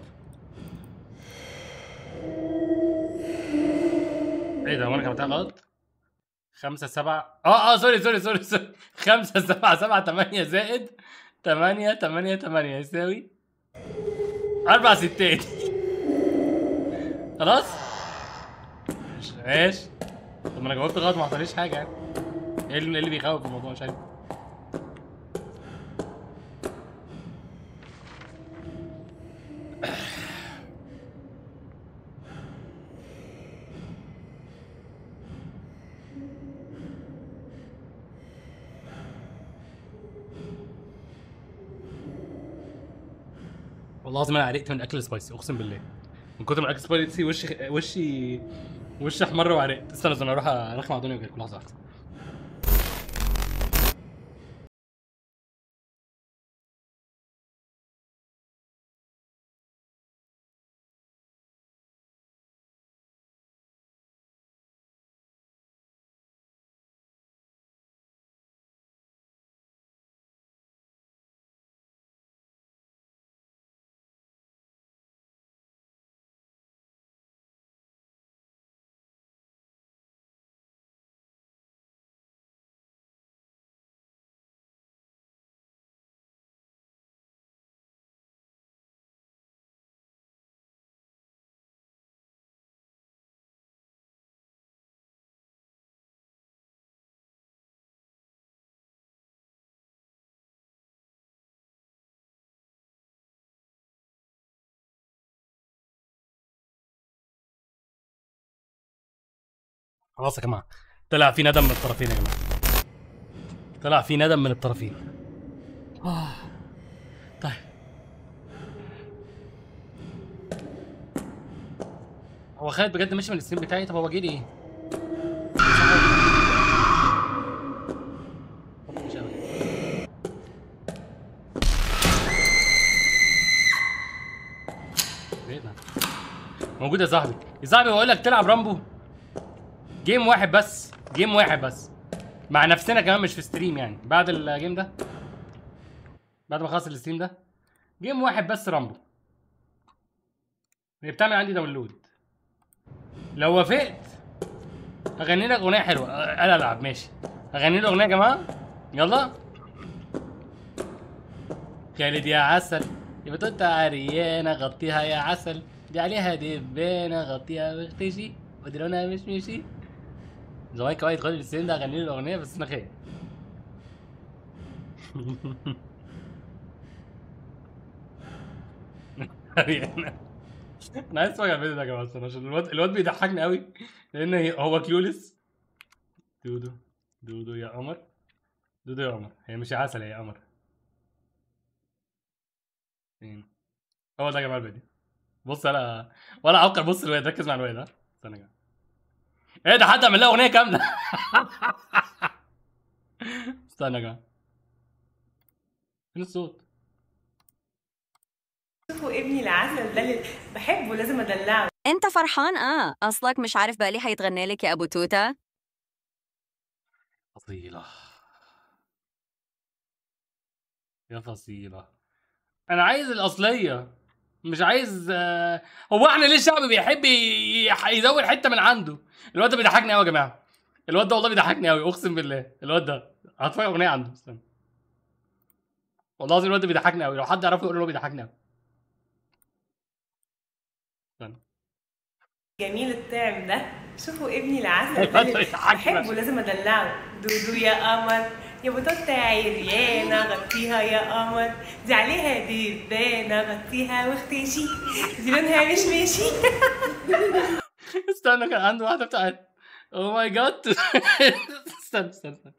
ايه ده هو انا كتبتها غلط؟ خمسة سبعة اه اه سوري سوري سوري سوري خمسة سبعة سبعة تمانية زائد تمانية تمانية تمانية يساوي أربع ستات خلاص؟ ماشي ماشي طب ما انا جاوبت غلط ما حصليش حاجة يعني ايه اللي إيه اللي بيخوف في الموضوع مش عارف والله العظيم انا عرقت من الاكل السبايسي اقسم بالله من كتر ما الاكل السبايسي وشي وشي وشي احمر وعرقت استنى استنى اروح ارخم على الدنيا وجاي لحظه واحده خلاص يا جماعه طلع في ندم من الطرفين يا جماعه طلع في ندم من الطرفين آه. طيب هو خالد بجد ماشي من الستريم بتاعي طب هو جه ليه؟ مش قوي. ايه ده؟ موجود يا صاحبي يا صاحبي بقول لك تلعب رامبو جيم واحد بس جيم واحد بس مع نفسنا كمان مش في ستريم يعني بعد الجيم ده بعد ما خلص الستريم ده جيم واحد بس رامبو هي بتعمل عندي داونلود لو وافقت اغني لك اغنيه حلوه أ- انا العب ماشي اغني له اغنيه يا جماعه يلا خالد يا عسل يبقى توتا عريانة غطيها يا عسل دي عليها دبانة غطيها واختشي ودرونها مش ماشي زمان كمان يدخل السن ده اغني له الاغنيه بس انا خايف انا عايز اتفرج على الفيديو ده يا جماعه استنى عشان الواد الواد بيضحكني قوي لان هي- هو كلولس دودو دودو يا قمر دودو يا قمر هي مش عسل هي قمر فين هو ده يا جماعه الفيديو بص انا ولا عبقر بص الواد ركز مع الواد ها استنى يا جماعه ايه ده حد عمل لها اغنيه كامله استنى يا جماعه فين الصوت شوفوا ابني العسل ده اللي بحبه لازم ادلعه انت فرحان اه اصلك مش عارف بقى ليه حيتغني لك يا ابو توته فصيلة يا فصيلة أنا عايز الأصلية مش عايز آه، هو احنا ليه الشعب بيحب ي- يح- يزود حتة من عنده الواد ده بيضحكني قوي يا جماعة الواد ده والله بيضحكني قوي أقسم بالله الواد ده هتفرج أغنية عنده استنى والله العظيم الواد ده بيضحكني قوي لو حد يعرفه يقول له هو بيضحكني قوي استنى جميل الطعم ده شوفوا ابني العسل ده اللي يضحكني بحبه بس. لازم ادلعه دودو يا قمر يا بطوطة عريانة غطيها يا قمر دي عليها دبانة غطيها واختشي دي لونها مش ماشي استنى كان عنده واحدة بتاعت او ماي جاد استنى استنى استنى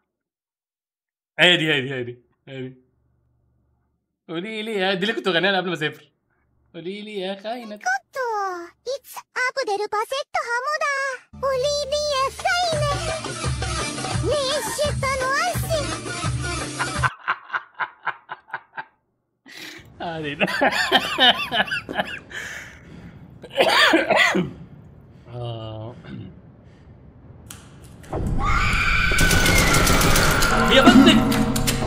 هي دي هي دي هي دي هي دي قولي لي يا دي اللي كنت بغنيها قبل ما اسافر قولي لي يا خاينة と、いつアブデルバセットハモだ。オリビエファイネ。ねえ、シュタのアイシ هذه ده. آه. يا بنتك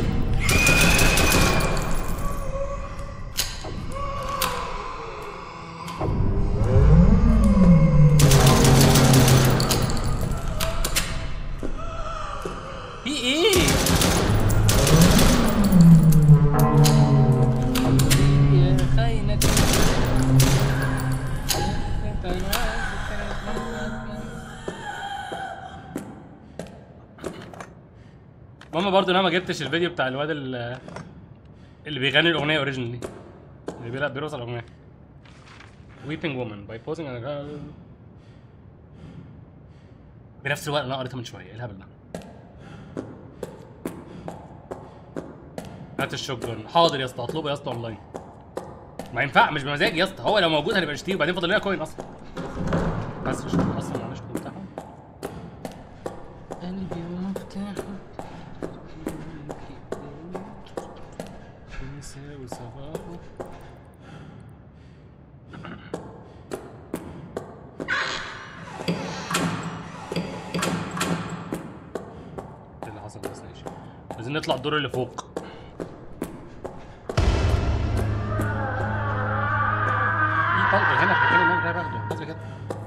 في ايه؟ يا خاينة المهم برضه انا ما جبتش الفيديو بتاع الواد ال- اللي بيغني الاغنيه اوريجينالي اللي بيلعب بيرقص على الاغنيه Weeping Woman by posing on a girl بنفس الوقت اللي انا قريته من شويه ايه الهبل ده هات الشوت حاضر يا اسطى هطلبه يا اسطى اونلاين ما ينفع مش بمزاجي يا اسطى هو لو موجود هنبقى نشتريه وبعدين فاضل لنا كوين اصلا بس مش اصلا معلش كنت بتاعها قلبي ومفتاحه يساوي صباحه ايه اللي حصل بس ماشي عايزين نطلع الدور اللي فوق في طلق هنا في المكان اللي انا جاي باخده حظ كده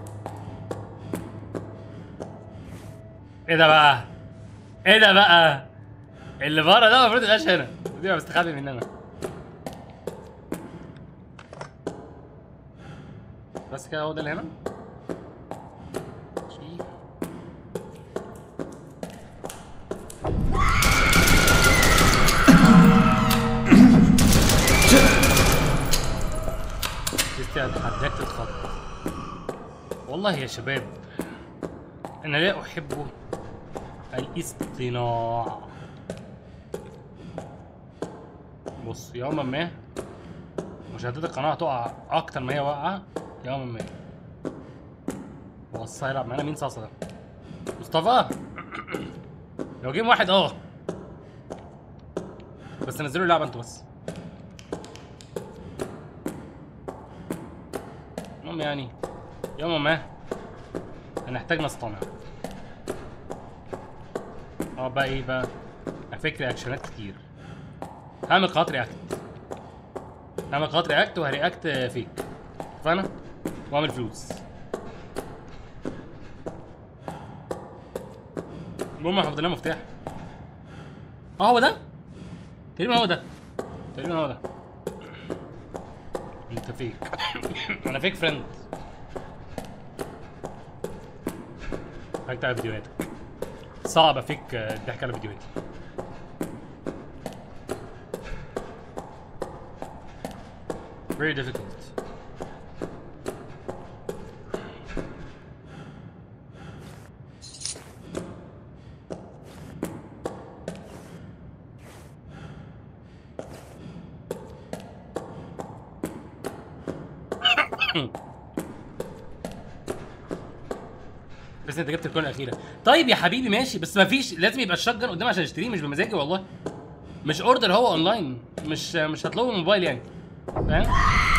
ايه ده بقى؟ ايه ده بقى؟ اللي بره ده المفروض يبقاش هنا دي مستخبي مننا بس كده هو ده اللي هنا ماشي. لسه اتحداك تتخطى والله يا شباب انا لا احب الاصطناع بص يوما ما مشاهدات القناه هتقع اكتر ما هي واقعه يوما ما هو الصا هيلعب معانا مين صاصه ده مصطفى لو جيم واحد اه بس نزلوا اللعبه انتوا بس المهم يعني يوما ما هنحتاج نصطنع اه بقى ايه بقى افكر رياكشنات كتير هعمل قناه رياكت هعمل قناه رياكت وهرياكت فيك فانا واعمل فلوس المهم هحط لنا مفتاح اه هو ده تقريبا هو ده تقريبا هو ده انت فيك انا فيك فريند ضحكت على فيديوهاتك صعب افك آه، الضحك على فيديوهاتي very difficult بس انت جبت الكون الاخيره طيب يا حبيبي ماشي بس ما فيش لازم يبقى الشotgun قدامي عشان اشتريه مش بمزاجي والله مش اوردر هو اونلاين مش مش هطلبه من الموبايل يعني فاهم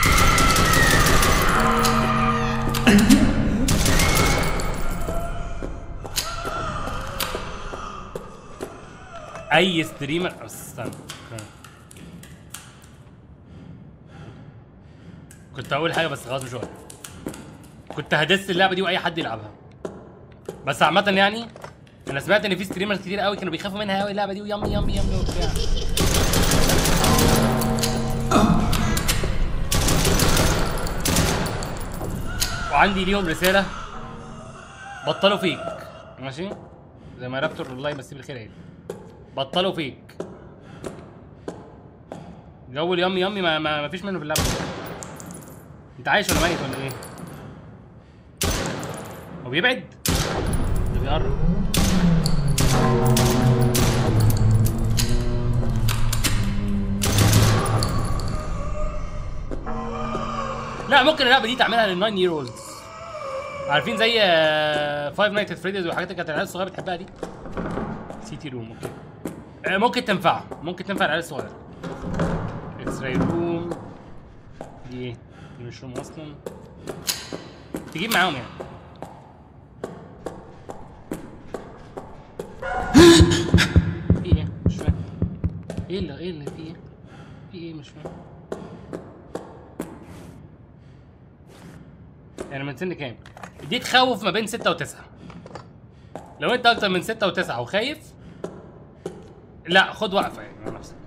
اي ستريمر استنى كنت هقول حاجه بس خلاص مش وقت كنت هدس اللعبه دي واي حد يلعبها بس عامه يعني انا سمعت ان في ستريمرز كتير قوي كانوا بيخافوا منها قوي اللعبه دي ويمي يمي يمي وبتاع وعندي ليهم رساله بطلوا فيك ماشي زي ما رابتور الله يمسيه بالخير قال بطلوا فيك جو اليمي يمي ما, ما, ما فيش منه في اللعبه انت عايش ولا ميت ولا ايه؟ هو بيبعد؟ ده بيقرب لا ممكن اللعبه دي تعملها لل 9 يير اولد عارفين زي فايف نايت ات فريديز والحاجات اللي كانت العيال الصغيره بتحبها دي سيتي روم اوكي آه، ممكن تنفع ممكن تنفع العيال الصغيره اكس راي روم دي ايه؟ دي مش روم اصلا تجيب معاهم يعني في ايه؟ مش فاهم ايه اللي ايه اللي في ايه؟ في ايه مش فاهم يعني من سن كام؟ دي تخوف ما بين ستة وتسعة لو انت اكتر من ستة وتسعة وخايف لا خد وقفة يعني مع نفسك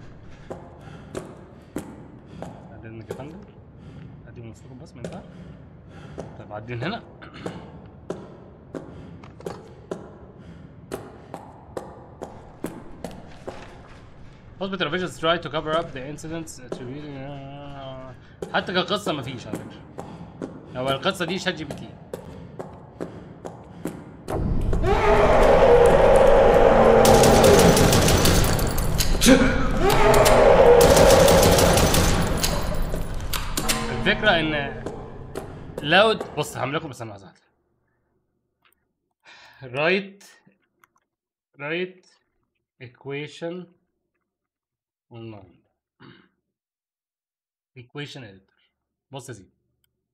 بعدين يا فندم ادي المفروض بس ما ينفعش طب بعدين هنا Hospital officials try to cover up the incidents attributing حتى كقصة مفيش على فكرة هو القصة دي شات جي بي تي الفكرة ان لو بص هعمل لكم بس انا واحدة رايت رايت equation online equation editor بص يا سيدي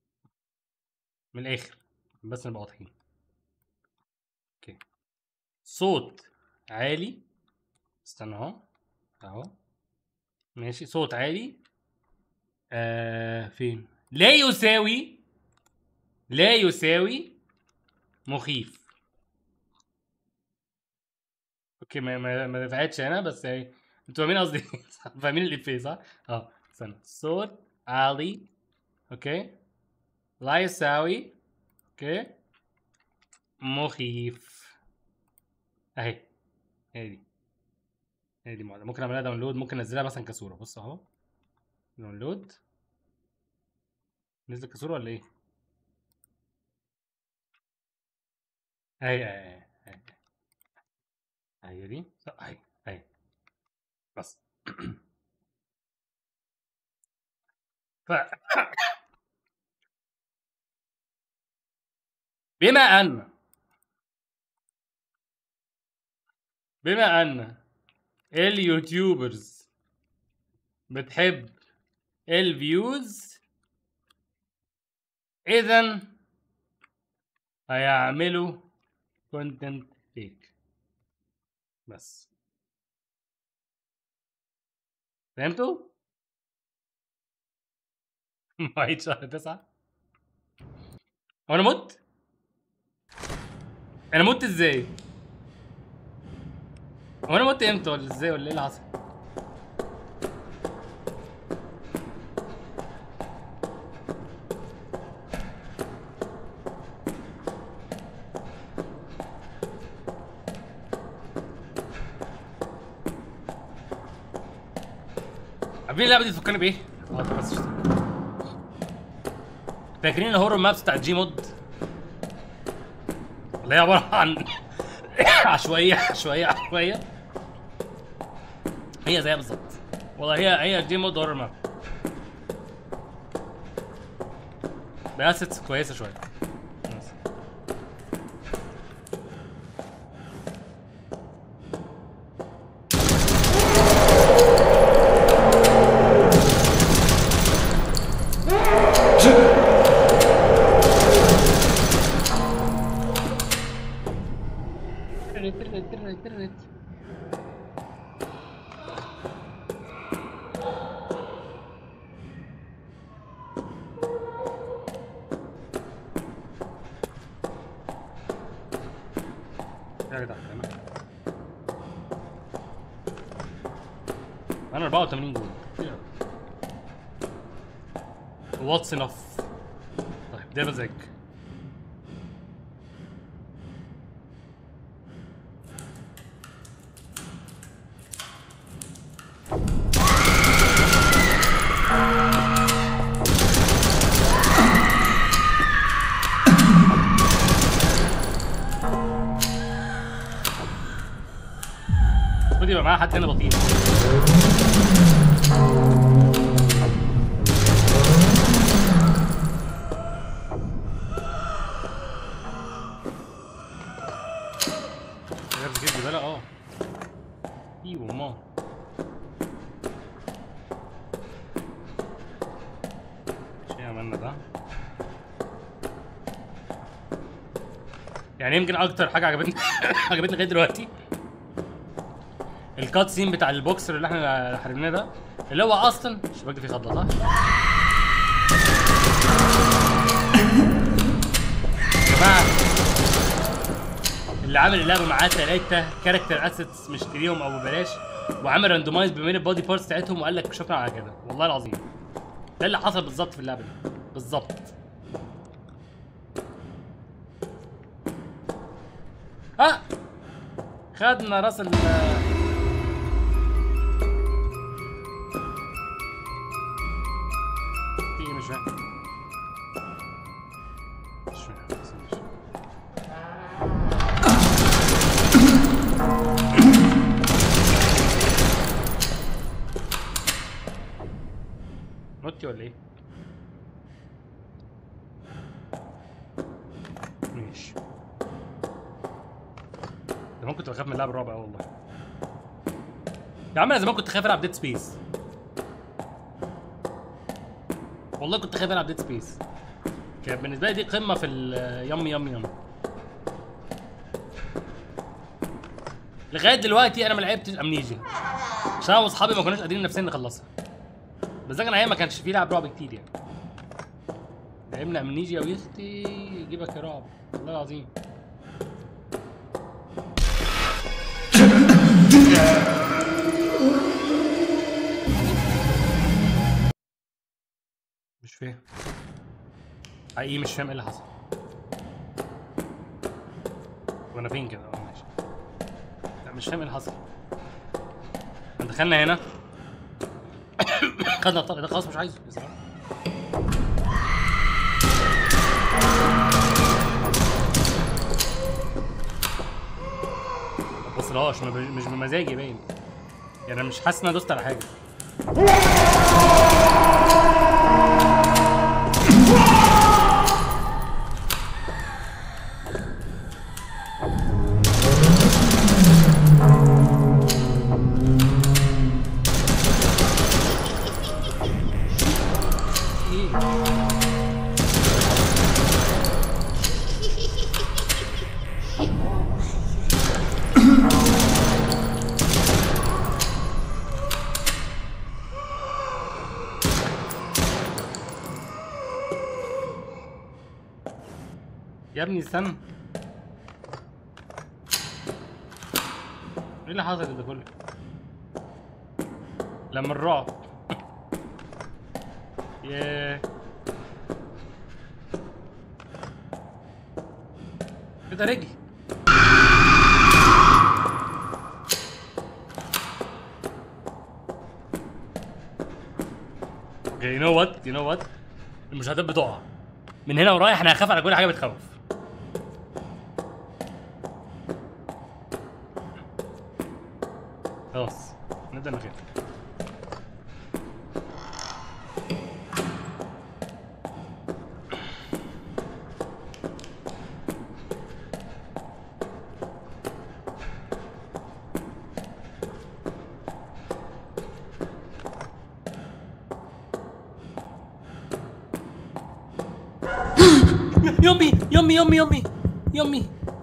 من الاخر بس نبقى واضحين اوكي صوت عالي استنى اهو اهو ماشي صوت عالي آه فين لا يساوي لا يساوي مخيف اوكي ما ما ما دفعتش انا بس هي انتوا فاهمين قصدي فاهمين الافيه صح؟ اه استنى صوت عالي اوكي لا يساوي اوكي مخيف اهي هي دي هي دي معادلة ممكن اعملها داونلود ممكن انزلها مثلا كصورة بص اهو داونلود نزل كصورة ولا ايه؟ اهي اهي اهي اهي هي دي صح، اهي اهي بس ف بما ان بما ان اليوتيوبرز بتحب الفيوز اذا هيعملوا كونتنت فيك بس فهمتوا؟ مواعيد شهر تسعة هو انا مت؟ انا مت ازاي؟ هو انا مت امتى ولا ازاي ولا ايه اللي حصل؟ عارفين اللعبه دي تفكرني بايه؟ اه طب بس اشتغل. فاكرين الهورر مابس بتاعت جي مود؟ اللي هي عباره عن عشوائيه عشوائيه عشوائيه هي زيها بالظبط والله هي هي جي مود هورر ماب باسيتس كويسه شويه بس. يا جدع تمام. انا 84 جول كتير أوي. واتس انف طيب ديفلز ايج المفروض يبقى معاها حد هنا بطيء غير كده زبالة اه ايوه ما شيء عملنا ده يعني يمكن اكتر حاجه عجبتني عجبتني لغايه دلوقتي الكات سين بتاع البوكسر اللي احنا حاربناه ده اللي هو اصلا الشباك ده فيه خضه صح؟ يا جماعه اللي عامل اللعبه معاه تلاته كاركتر اسيتس مشتريهم او ببلاش وعامل راندومايز بين البودي بارتس بتاعتهم وقال لك شكرا على كده والله العظيم ده اللي حصل بالظبط في اللعبه دي بالظبط ها خدنا راس ال في ايه مش فاهم مش فاهم بس مش فاهم. نوتي ولا ايه؟ ماشي زمان كنت بخاف من اللعب الرعب قوي والله يا عم انا زمان كنت خايف العب ديد سبيس والله كنت خايف العب ديد سبيس كانت بالنسبه لي دي قمه في ال يم يم يم لغايه دلوقتي انا ما لعبتش امنيجيا عشان انا واصحابي ما كناش قادرين نفسنا نخلصها بس ده كان ايام ما كانش فيه لعب رعب كتير يعني لعبنا امنيجيا ويختي يجيبك يا رعب والله العظيم مش فاهم حقيقي مش فاهم ايه اللي حصل وانا فين كده اه ماشي لا مش فاهم ايه اللي حصل احنا دخلنا هنا خدنا الطلق ده خلاص مش عايزه يا سلام. ما تبصلهاش ما ب- مش بمزاجي باين يعني انا مش حاسس ان انا دوست على حاجه ايه يا ابني استنى ايه اللي حصل ده كله لما الرعب ياه كده رجلي اوكي يو نو وات يو نو وات المشاهدات بتقع من هنا ورايح انا هخاف على كل حاجه بتخوف خلاص نبدا من غير يمي يمي يمي يمي يمي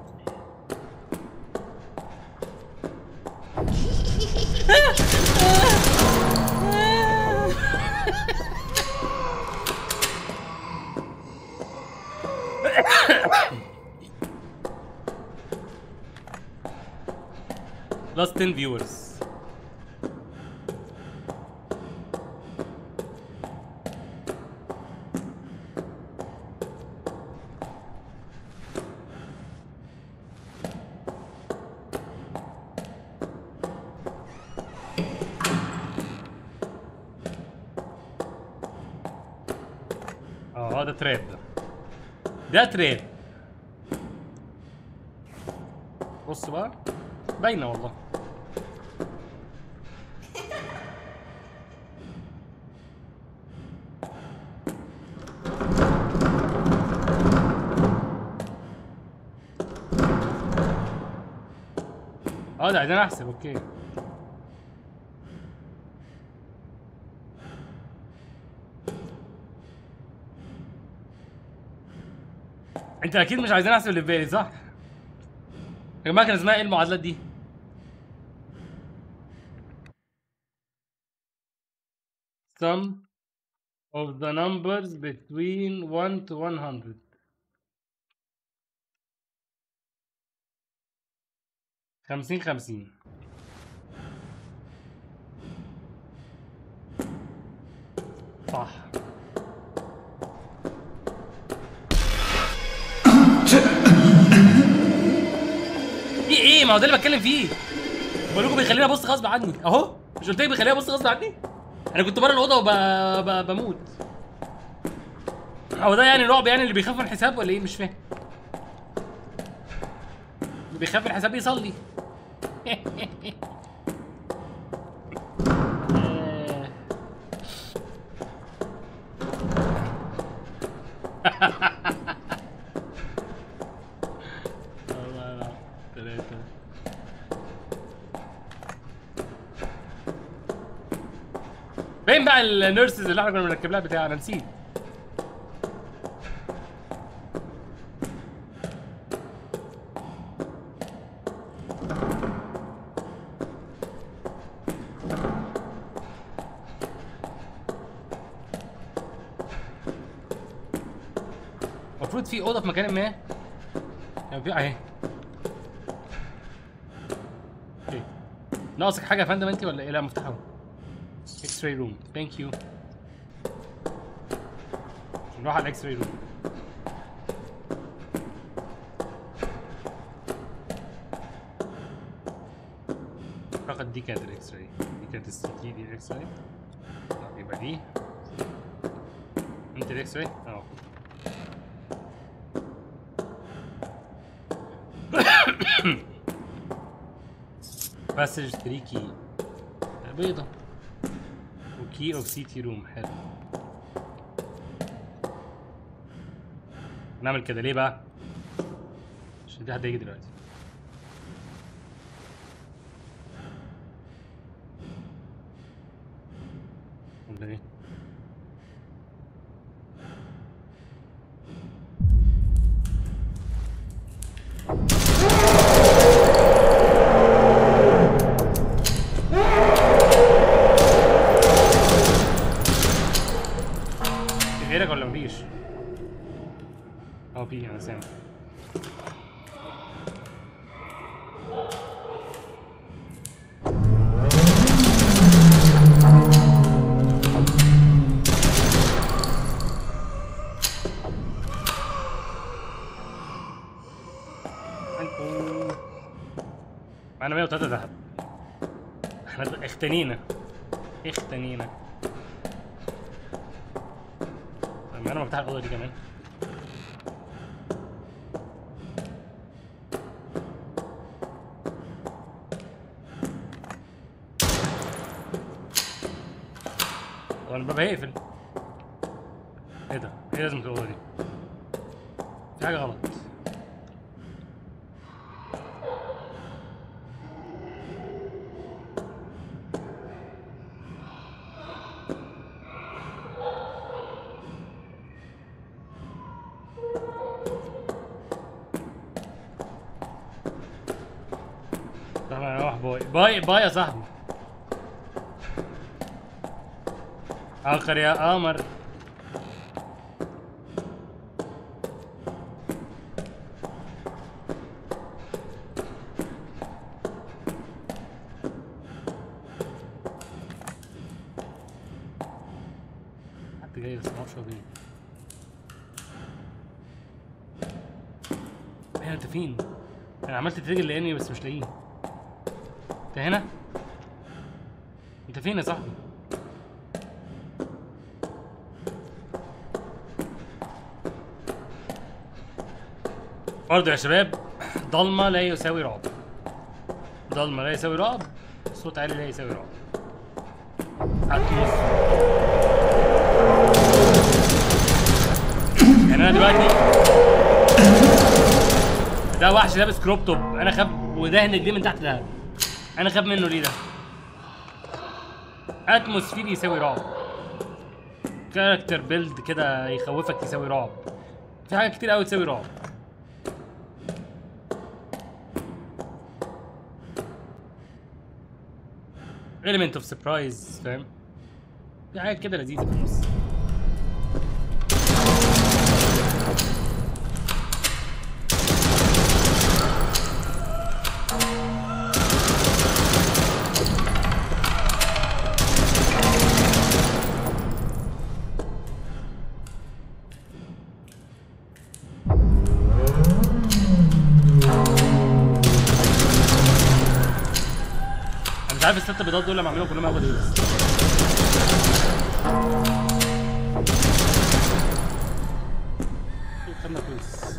Last 10 viewers. اه هذا تريد ده تريد بص بقى باينه والله اه ده عايزين احسب اوكي انت اكيد مش عايزين احسب اللي في بالي صح؟ يا جماعه كان اسمها ايه المعادلات دي؟ Sum of the numbers between 1 to 100 خمسين خمسين صح في ايه ما هو ده اللي بتكلم فيه بقول لكم بيخليني ابص غصب عني اهو مش قلت لك بيخليني ابص غصب عني انا كنت بره الاوضه وبموت هو ده يعني رعب يعني اللي بيخاف من الحساب ولا ايه مش فاهم اللي بيخاف من الحساب يصلي الله لا ثلاثة فين بقى النيرسز اللي احنا كنا بنركب لها بتاع انا نسيت المفروض في اوضه في مكان ما كان في اهي اوكي ناقصك حاجه يا فندم انت ولا ايه لا مفتاح اهو اكس راي روم ثانك يو نروح على الاكس راي روم اعتقد دي كانت الاكس راي دي كانت السي تي دي الاكس راي طب يبقى دي انت الاكس راي اه باسج 3 كي بيضة وكي اوف سي تي روم حلو نعمل كده ليه بقى؟ عشان دي حد هيجي دلوقتي ولا ايه؟ في غيرك ولا مفيش؟ اه في انا سامع انتوا معانا 103 ذهب احنا اختنينا اختنينا طب انا بفتح الاوضه دي كمان هو الباب هيقفل ايه ده؟ ايه لازم الاوضه دي؟ في حاجه غلط طب انا اروح باي باي باي يا صاحبي اخر يا قمر حد جاي بس معرفش هو مين ايه انت فين؟ انا عملت تريجر لاني بس مش لاقيه انت هنا؟ انت فين يا صاحبي؟ برضه يا شباب ضلمة لا يساوي رعب ضلمة لا يساوي رعب صوت عالي لا يساوي رعب هتموت يعني انا دلوقتي ده وحش لابس كروب توب انا خاف ودهن رجليه من تحت ده انا خاف منه ليه ده اتموسفير يساوي رعب كاركتر بيلد كده يخوفك يساوي رعب في حاجات كتير قوي تساوي رعب element of surprise فاهم في حاجات كده لذيذه في النص انا مش عارف الست بيضات دول لما اعملهم كلهم هاخد ايه بس خدنا كويس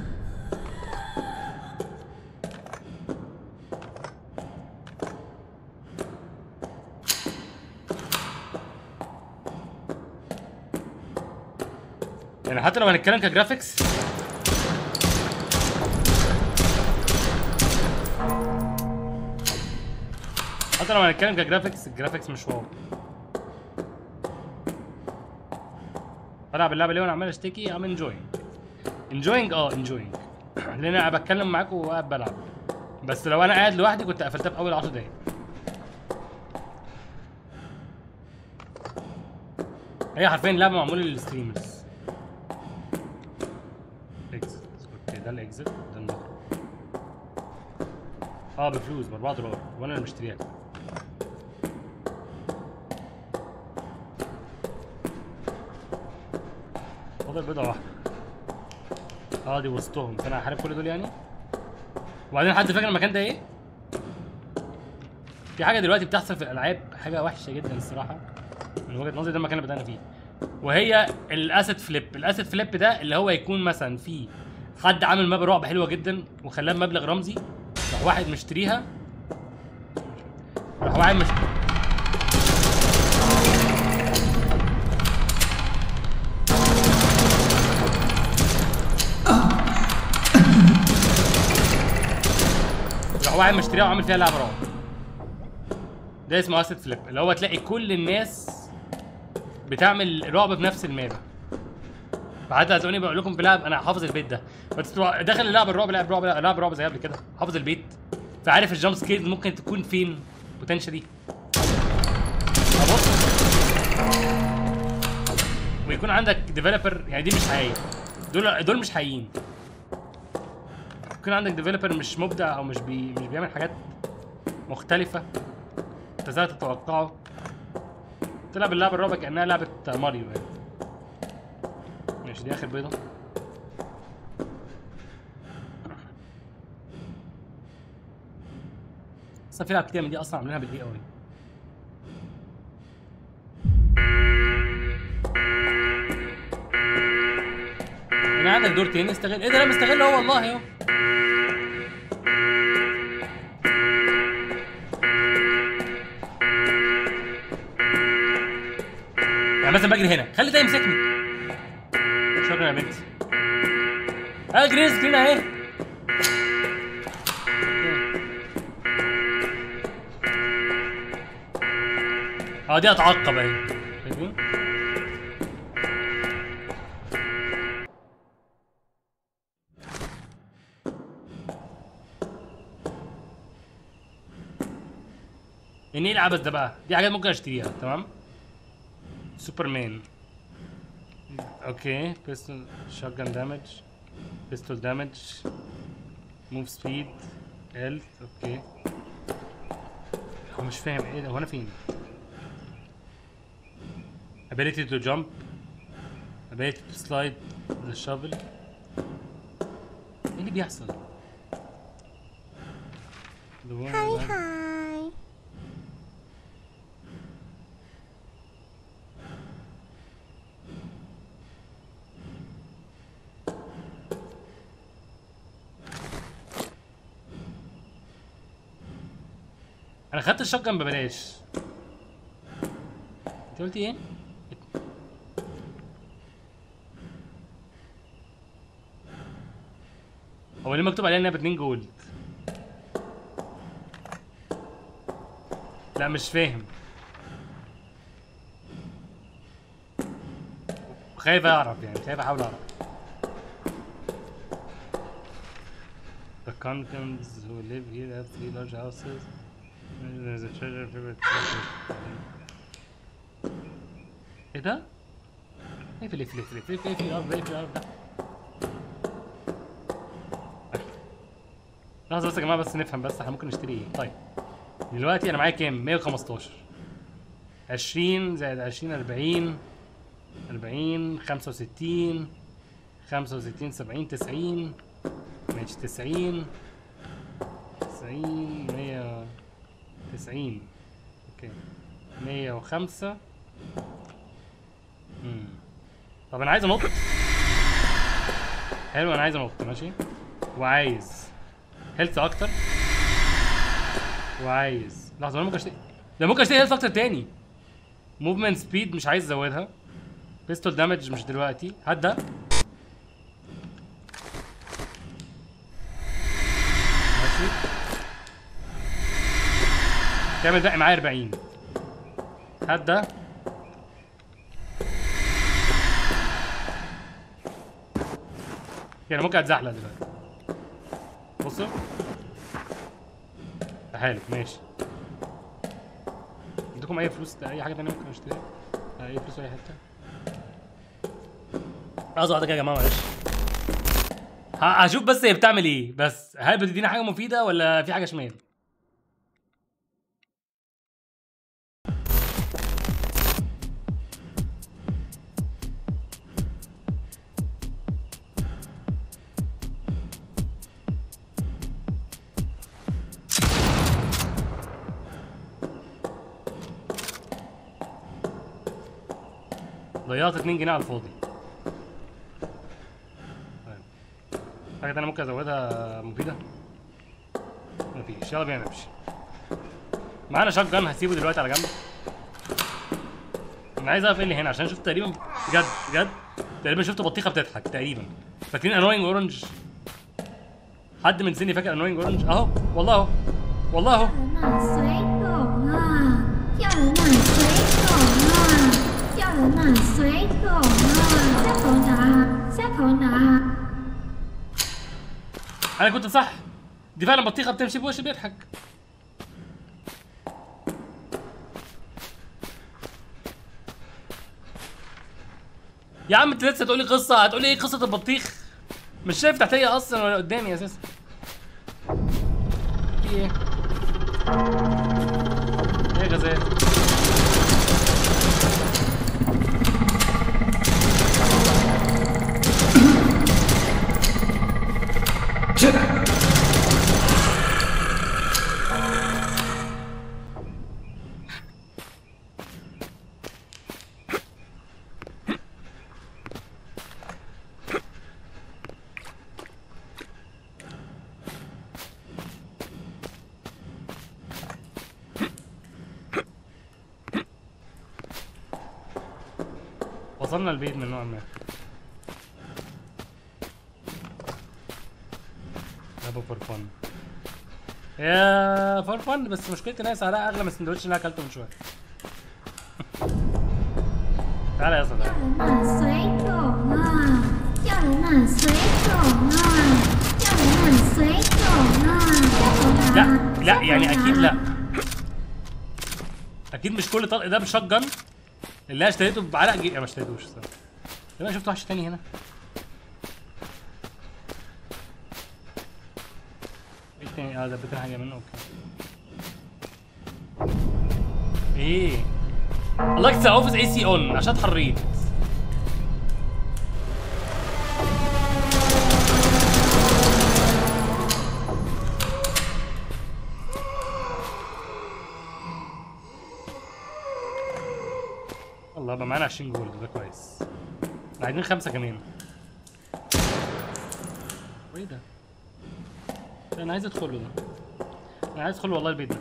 يعني حتى لو هنتكلم كجرافيكس حتى لو هنتكلم كجرافيكس الجرافيكس مش واو بلعب اللعبه ليه وانا عمال اشتكي ام انجوينج انجوينج اه انجوينج لان انا بتكلم معاكم وقاعد بلعب بس لو انا قاعد لوحدي كنت قفلتها في اول 10 دقايق هي حرفيا لعبه معموله للستريمرز اكزت اوكي ده الاكزت ده المخرج اه بفلوس ب 4 دولار وانا اللي مشتريها فاضل بيضة واحدة اه دي وسطهم فانا هحارب كل دول يعني وبعدين حد فاكر المكان ده ايه؟ في حاجة دلوقتي بتحصل في الألعاب حاجة وحشة جدا الصراحة من وجهة نظري ده المكان اللي بدأنا فيه وهي الاسيت فليب الاسيت فليب ده اللي هو يكون مثلا في حد عامل ماب رعب حلوة جدا وخلاها بمبلغ رمزي راح واحد مشتريها راح واحد مش راح واحد مشتريها وعامل فيها لعبه رعب ده اسمه اسيت فليب اللي هو تلاقي كل الناس بتعمل رعب في نفس المابا فحتى هتلاقوني بقول لكم بلعب انا حافظ البيت ده بس تبقى داخل اللعب الرعب لعب رعب لعب رعب زي قبل كده حافظ البيت فعارف الجامب سكيل ممكن تكون فين بوتنشالي ابص ويكون عندك ديفلوبر يعني دي مش حقيقيه دول دول مش حقيقيين يكون عندك ديفلوبر مش مبدع او مش بي مش بيعمل حاجات مختلفه انت ازاي تتوقعه تلعب اللعبه الرابعه كانها لعبه ماريو يعني ماشي دي اخر بيضه اصلا في لعب كتير من دي اصلا عاملينها بالاي قوي عندك دور تاني استغل ايه ده انا مستغل اهو والله اهو يعني مثلا بجري هنا خلي ده يمسكني شكرا يا بنتي اه جرين سكرين اهي اه دي اتعقب اهي شايفين؟ يعني ايه العبث ده بقى؟ دي حاجات ممكن اشتريها تمام؟ سوبرمان اوكي بيستول شوت جان دامج بيستول دامج موف سبيد هيلث اوكي هو مش فاهم ايه ده هو انا فين؟ ability to jump ability to slide the shovel ايه اللي بيحصل؟ The one هاي that- هاي انا خدت الشوت جان ببلاش انت قلتي ايه؟ هو ليه مكتوب عليها انها ب 2 جولد؟ لا مش فاهم خايف اعرف يعني خايف احاول اعرف The Concons who live here have three large houses. There's a treasure favorite ايه ده؟ اقفل اقفل اقفل اقفل اقفل اقفل الارض اقفل الارض ده لحظة بس يا جماعة بس نفهم بس احنا ممكن نشتري ايه طيب دلوقتي انا معايا كام؟ 115 20 زائد 20 40 40 65 65 70 90 ماشي 90 90 100 90 اوكي 105 امم طب انا عايز انط حلو انا عايز انط ماشي وعايز هيلث اكتر وعايز لحظه انا ممكن اشتري ده ممكن اشتري هيلث اكتر تاني موفمنت سبيد مش عايز ازودها بيستول دامج مش دلوقتي هات ده ماشي تعمل باقي معايا 40 هات ده يعني ممكن اتزحلق دلوقتي بصوا ده حلو ماشي عندكم اي فلوس اي حاجه تانية ممكن اشتريها اي فلوس في اي حته لحظه واحده كده يا جماعه معلش ه- هشوف بس هي بتعمل ايه بس هل بتدينا حاجه مفيده ولا في حاجه شمال ضيعت 2 جنيه على الفاضي طيب. حاجة تانية ممكن ازودها مفيدة؟ مفيش يلا بينا نمشي معانا شوت جان هسيبه دلوقتي على جنب انا عايز اعرف ايه اللي هنا عشان شفت تقريبا بجد بجد تقريبا شفت بطيخه بتضحك تقريبا فاكرين انوينج اورنج حد من سني فاكر انوينج اورنج اهو والله اهو والله اهو 叫人买水果啊！叫人买水果啊！下头拿，下头拿。 انا كنت صح دي فعلا بطيخه بتمشي بوش بيضحك يا عم انت لسه هتقولي قصه هتقولي ايه قصه البطيخ مش شايف تحتيه اصلا ولا قدامي اساسا في ايه ايه يا غزال وصلنا البيت من نوع ما ابو فور فن يا فور فن بس مشكلتي ان هي سعرها اغلى من السندوتش اللي انا اكلته من شويه تعالى يا اسطى تعالى 买水果啊，叫人买水果啊，叫人买水果啊，叫人 لا لا يعني اكيد لا اكيد مش كل طلق ده بشوت جن اللي انا اشتريته بعرق جي... ما اشتريتوش الصراحه يبقى انا شفت وحش تاني هنا ايه التاني اه ده بتاع حاجه منه اوكي ايه Alexa اوفيس اي سي اون عشان اتحريت والله بقى معانا 20 جول ده كويس احنا عايزين خمسة كمان وايه ده؟ ده انا عايز ادخله ده انا عايز ادخل والله البيت ده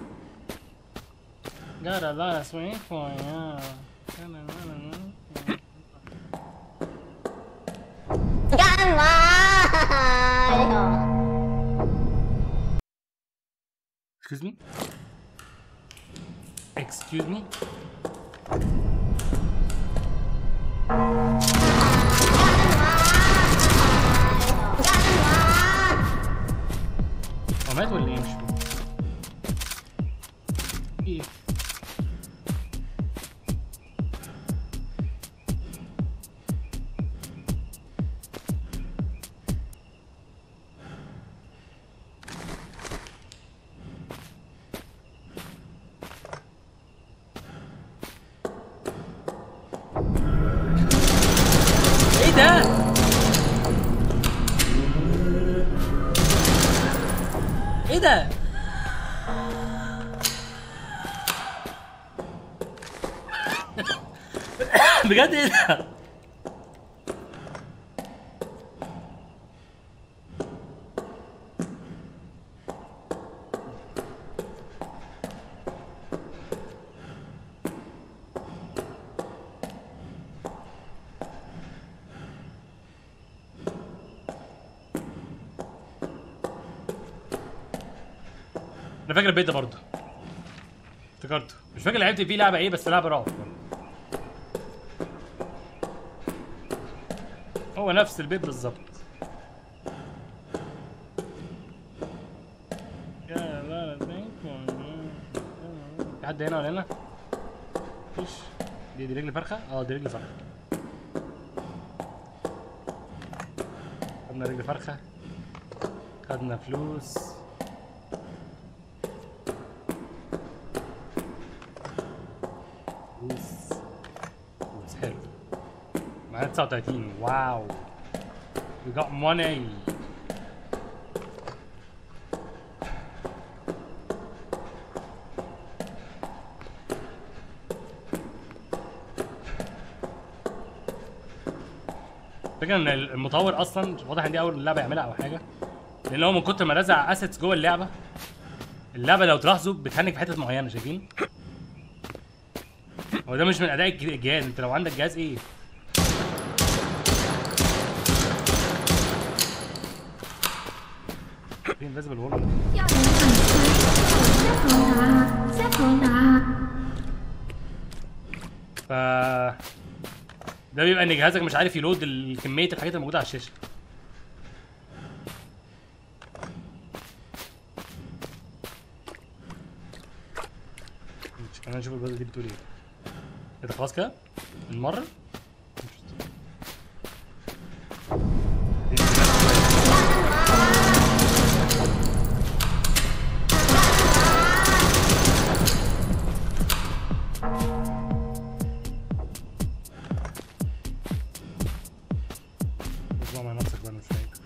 جارة لا سوين فويا Excuse me? Excuse me? هو مات ولا ايه مش فاهم ايه ايه ده؟ ايه ده؟ بجد ايه ده؟ انا فاكر البيت ده برضه افتكرته مش فاكر لعبت فيه لعبه ايه بس لعبه رعب هو نفس البيت بالظبط يا لا لا في حد هنا ولا هنا؟ مفيش دي دي رجل فرخه؟ اه دي رجل فرخه خدنا رجل فرخه خدنا فلوس فلوس فلوس حلو معانا 39 واو we got money الفكرة ان المطور اصلا واضح ان دي اول لعبة يعملها او حاجة لان هو من كتر ما رزع اسيتس جوه اللعبة اللعبة لو تلاحظوا بتهنج في حتت معينة شايفين؟ هو ده مش من اداء الج- الجهاز انت لو عندك جهاز ايه في انفيزبل وول 叫人买水果，下头拿，下头拿。 ف ده بيبقى ان جهازك مش عارف يلود ال- كميه الحاجات الموجوده على الشاشه خلينا نشوف الجوده دي بتقول ايه كده خلاص كده المره اسمع مع نفسك بقى أنا مش فاهم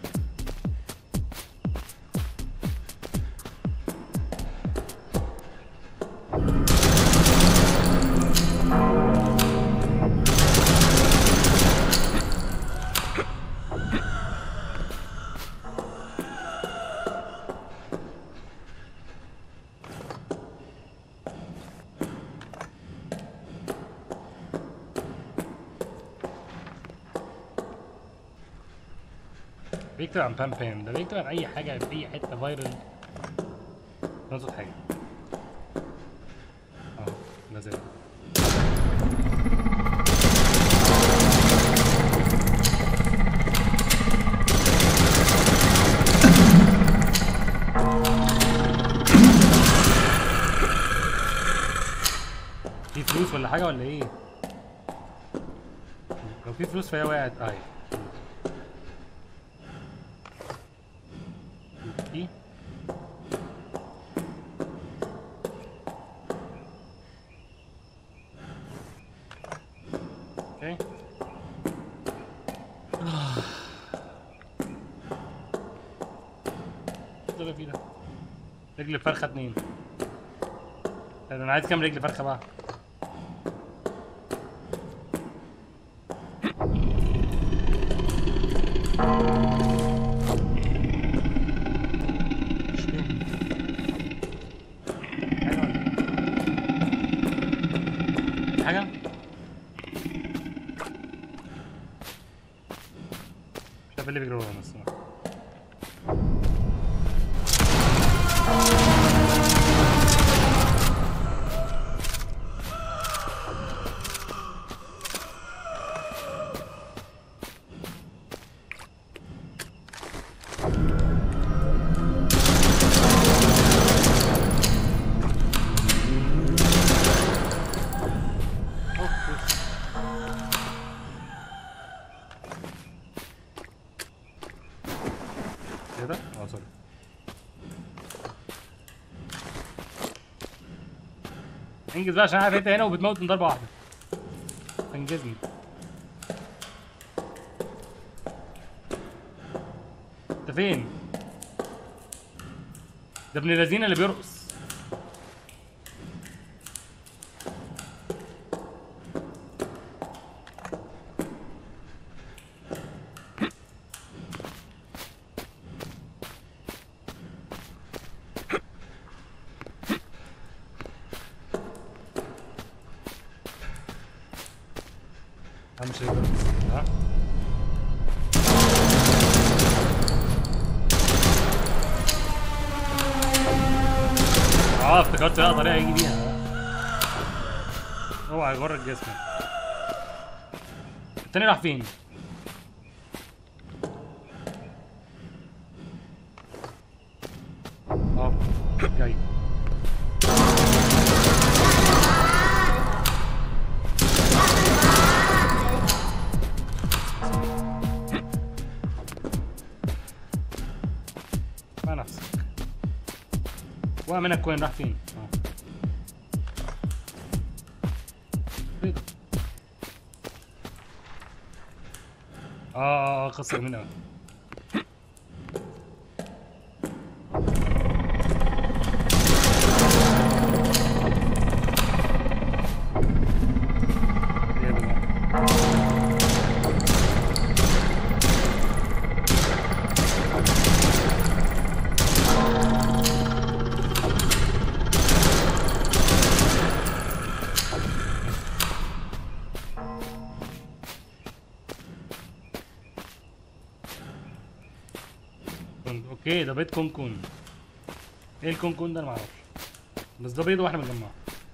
بيكتب عن بام بام ده بيكتب عن اي حاجه في اي حته فايرل نقصد حاجه اه لا زال في فلوس ولا حاجه ولا ايه لو في فلوس فهي وقعت اه هي. دي اوكي ده اللي فيه ده رجل فرخه اتنين طب انا عايز كام رجل فرخه بقى مش فاهم. حاجة ولا إيه؟ في حاجة؟ مش عارف إيه اللي بيجري ورانا الصراحة ايه ده؟ اه سوري انجز بقى عشان عارف انت هنا وبتموت من ضربة واحدة انجزني انت فين؟ ده ابن الذين اللي بيرقص اهم شيء بيرقص ها؟ اه افتكرت لا طريقة يجي بيها اوعى يغرك جسمك التاني راح فين؟ اه جاي مع نفسك وامنك وين راح فين؟ اه بيضة. اه اه اه قصة جميلة أوي. إيه ده بقى؟ كون- اوكي ده بيض كون كون ايه الكون كون ده انا معرفش بس ده بيض واحنا بنجمعه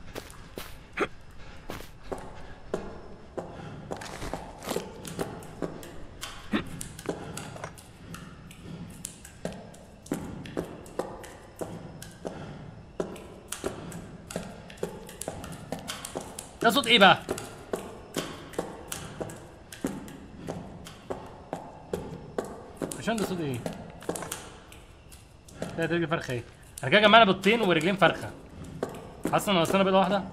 ده صوت ايه بقى؟ عشان ده صوت ايه؟ تلات رجل فرخه ايه؟ انا كده جمعنا بيضتين ورجلين فرخه حاسس ان ناقصنا بيضه واحده؟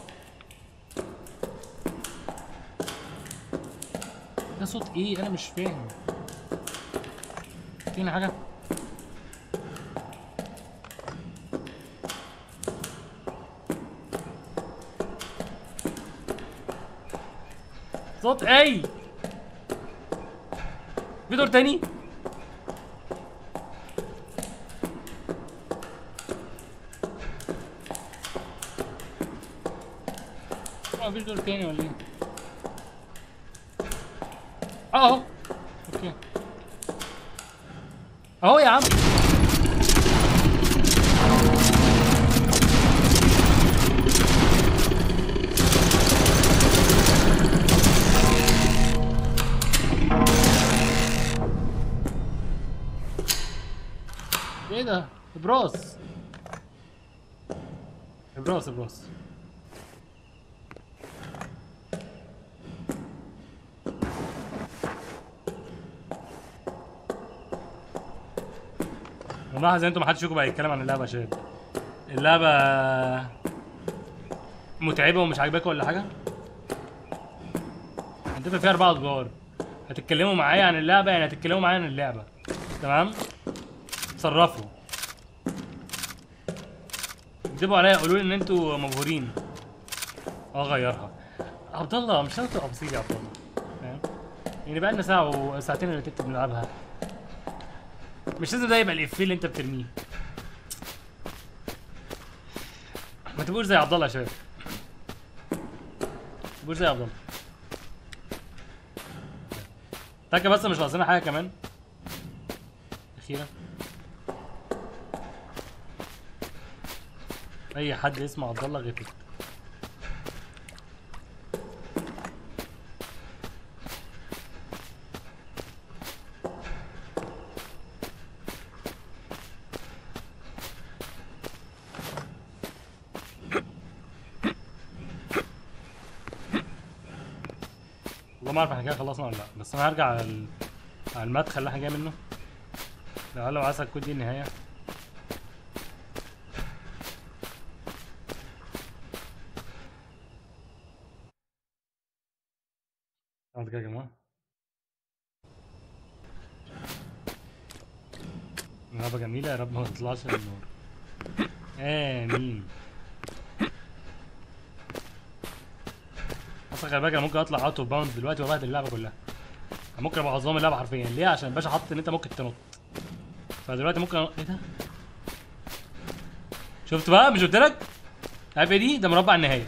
ده صوت ايه؟ انا مش فاهم فينا حاجه؟ صوت ايه؟ في دور تاني؟ اه مفيش دور تاني ولا ايه؟ اه اهو اوكي اهو يا عم ايه ده؟ ابراس ابراس ابراس ملاحظ ان انتوا محدش فيكم بقى يتكلم عن اللعبه يا شباب اللعبه متعبه ومش عاجباكم ولا حاجه هتبقى فيها اربع ادوار هتتكلموا معايا عن اللعبه يعني هتتكلموا معايا عن اللعبه تمام تصرفوا اكذبوا عليا قولوا لي ان انتوا مبهورين اه غيرها عبد الله مش لازم تبقى بسيط يا عبد الله فاهم يعني بقى لنا ساعه وساعتين اللي تكتب بنلعبها مش لازم ده يبقى الافيه اللي انت بترميه ما تبقوش زي عبد الله يا شباب ما تبقوش زي عبد الله فاكر بس مش ناقصنا حاجه كمان اخيرا اي حد اسمه عبد الله غفت والله ما اعرف احنا كده خلصنا ولا لا بس انا هرجع على ال- على المدخل اللي احنا جاي منه لعل وعسى تكون دي النهايه بعد كده يا جماعه لعبة جميلة يا رب ما تطلعش من النور آمين اصلا خلي بالك انا ممكن اطلع اوت اوف باوند دلوقتي وابهدل اللعبة كلها أنا ممكن ابقى عظام اللعبة حرفيا ليه عشان الباشا حاطط ان انت ممكن تنط فدلوقتي ممكن أ- ايه ده شفت بقى مش قلت لك عارف ايه دي ده مربع النهاية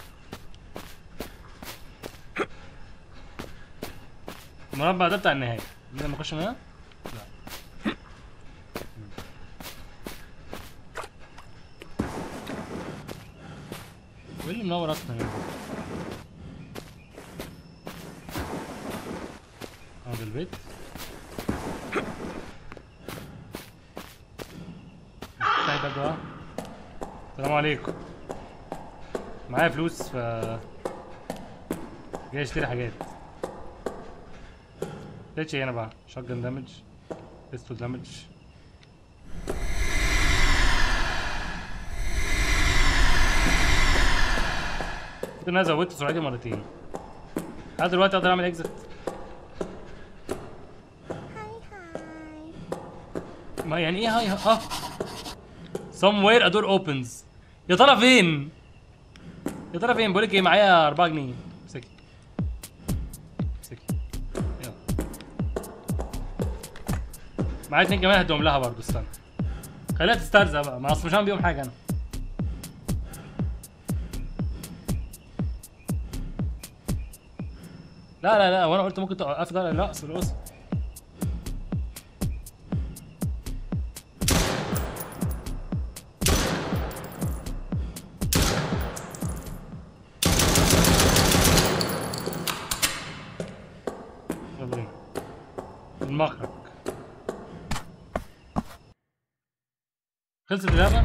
المربع ده بتاع النهاية مين لما اخش من هنا؟ لا وايه اللي منور اصلا هنا؟ هذا البيت افتحي الباب ده السلام عليكم معايا فلوس ف جاي اشتري حاجات لقيتش ايه هنا بقى شotgun دامج بيستول دامج كنت انا زودت سرعتي مرتين لحد دلوقتي اقدر اعمل اكزت ما يعني ايه هاي اه somewhere a door opens يا ترى فين يا ترى فين بقولك ايه معايا 4 جنيه امسكي امسكي يلا معايا اتنين كمان هديهم لها برضه استنى خليها تسترزق بقى ما اصل مش هعمل بيهم حاجه انا لا لا لا وانا قلت ممكن توقف ده لا اصل اصل يلا بينا المخرج خلصت اللعبة؟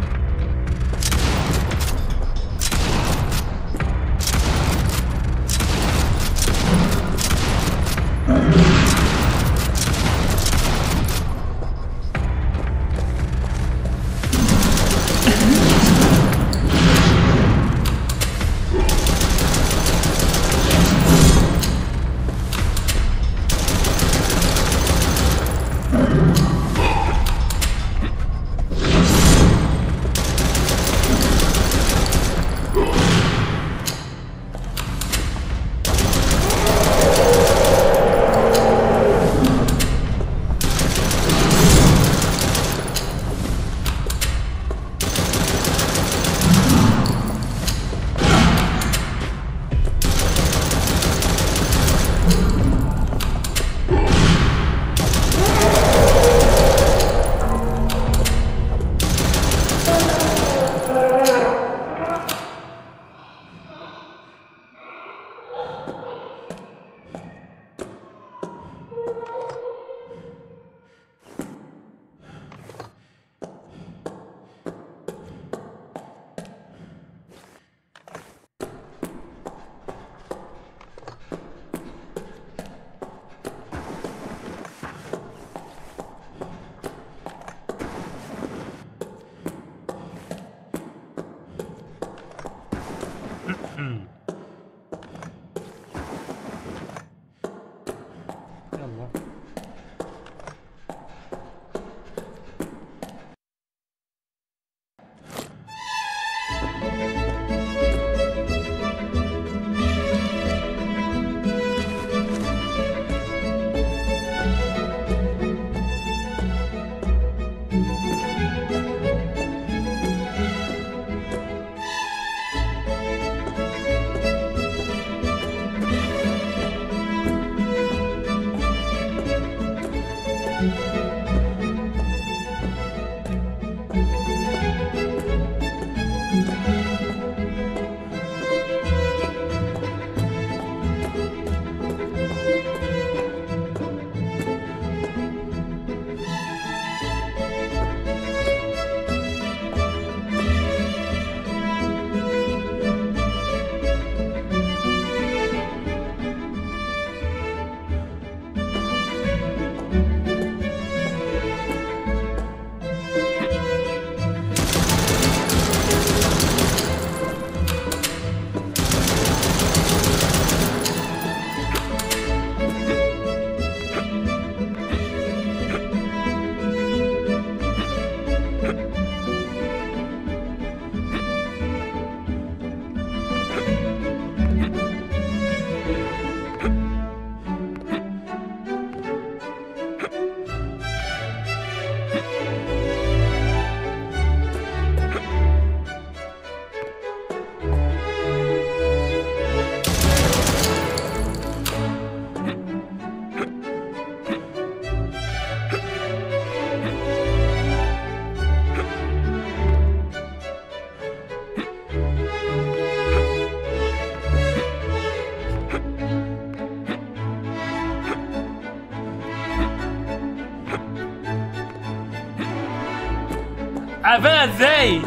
هقفلها ازاي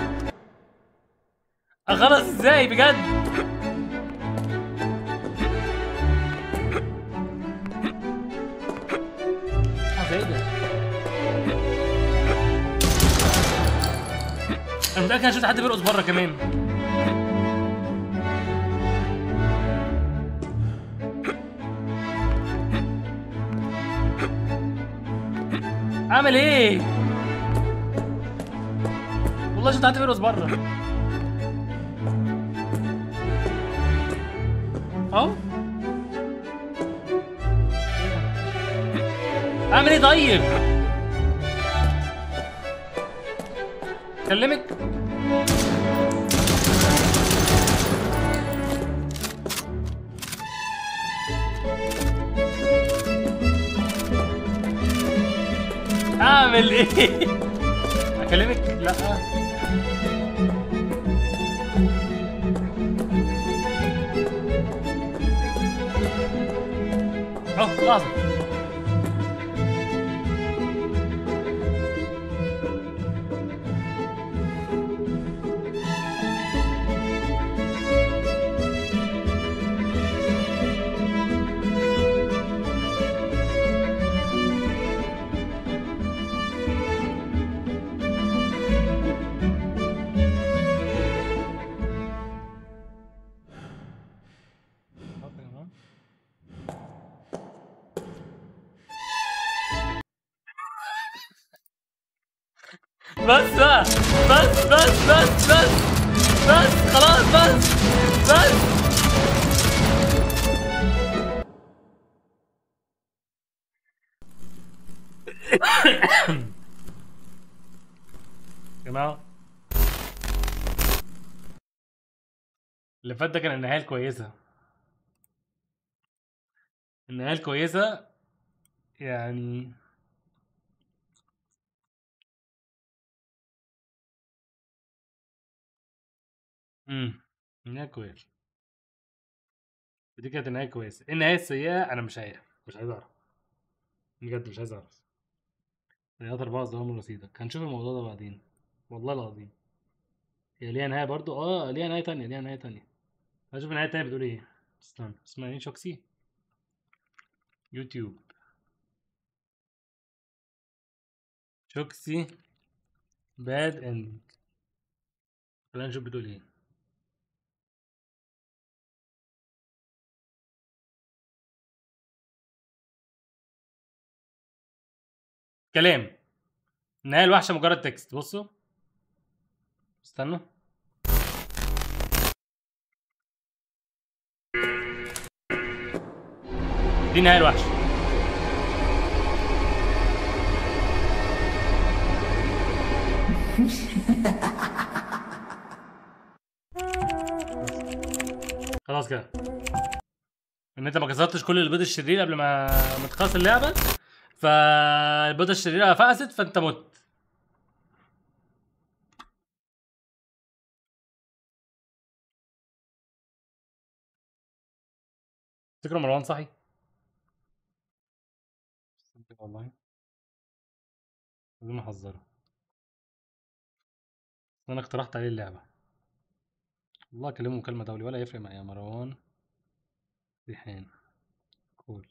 اخلص ازاي بجد اه ده ايه ده انا متاكد انا شفت حد بيرقص بره كمان اعمل ايه والله شفت حد بيرقص بره اهو اعمل ايه طيب كلمك اعمل ايه اكلمك لا اهو لحظه بس بقى بس بس بس بس بس خلاص بس بس يا جماعة اللي فات ده كان النهاية الكويسة النهاية الكويسة يعني امم النهاية كويسة دي كانت النهاية كويسة النهاية السيئة أنا مش عارف مش عايز أعرف بجد مش عايز أعرف رياض أربعة ظلام رصيدك هنشوف الموضوع ده بعدين والله العظيم هي ليها نهاية برضو اه ليها نهاية تانية ليها نهاية تانية هشوف النهاية التانية بتقول ايه استنى اسمها ايه شوكسي يوتيوب شوكسي باد اند خلينا نشوف بتقول ايه كلام النهاية الوحشة مجرد تكست بصوا استنوا دي النهاية الوحشة خلاص كده ان انت ما كسرتش كل البيض الشرير قبل ما ما تخلص اللعبه فالبيضه الشريره فقست فانت مت تفتكروا مروان صحي والله لازم احذره بس انا اقترحت عليه اللعبه والله اكلمه مكالمه دولي ولا يفرق معايا مروان ريحان كول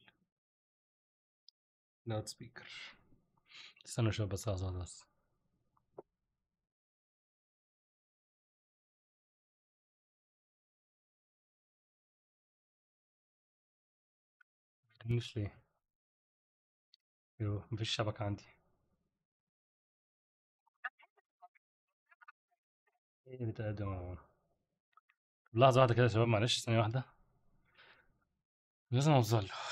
لاود سبيكر استنى شويه بس اقعد بس مش ليه يو مفيش شبكة عندي ايه بتقدم يا مروان لحظة واحدة كده يا شباب معلش ثانية واحدة لازم اوصل له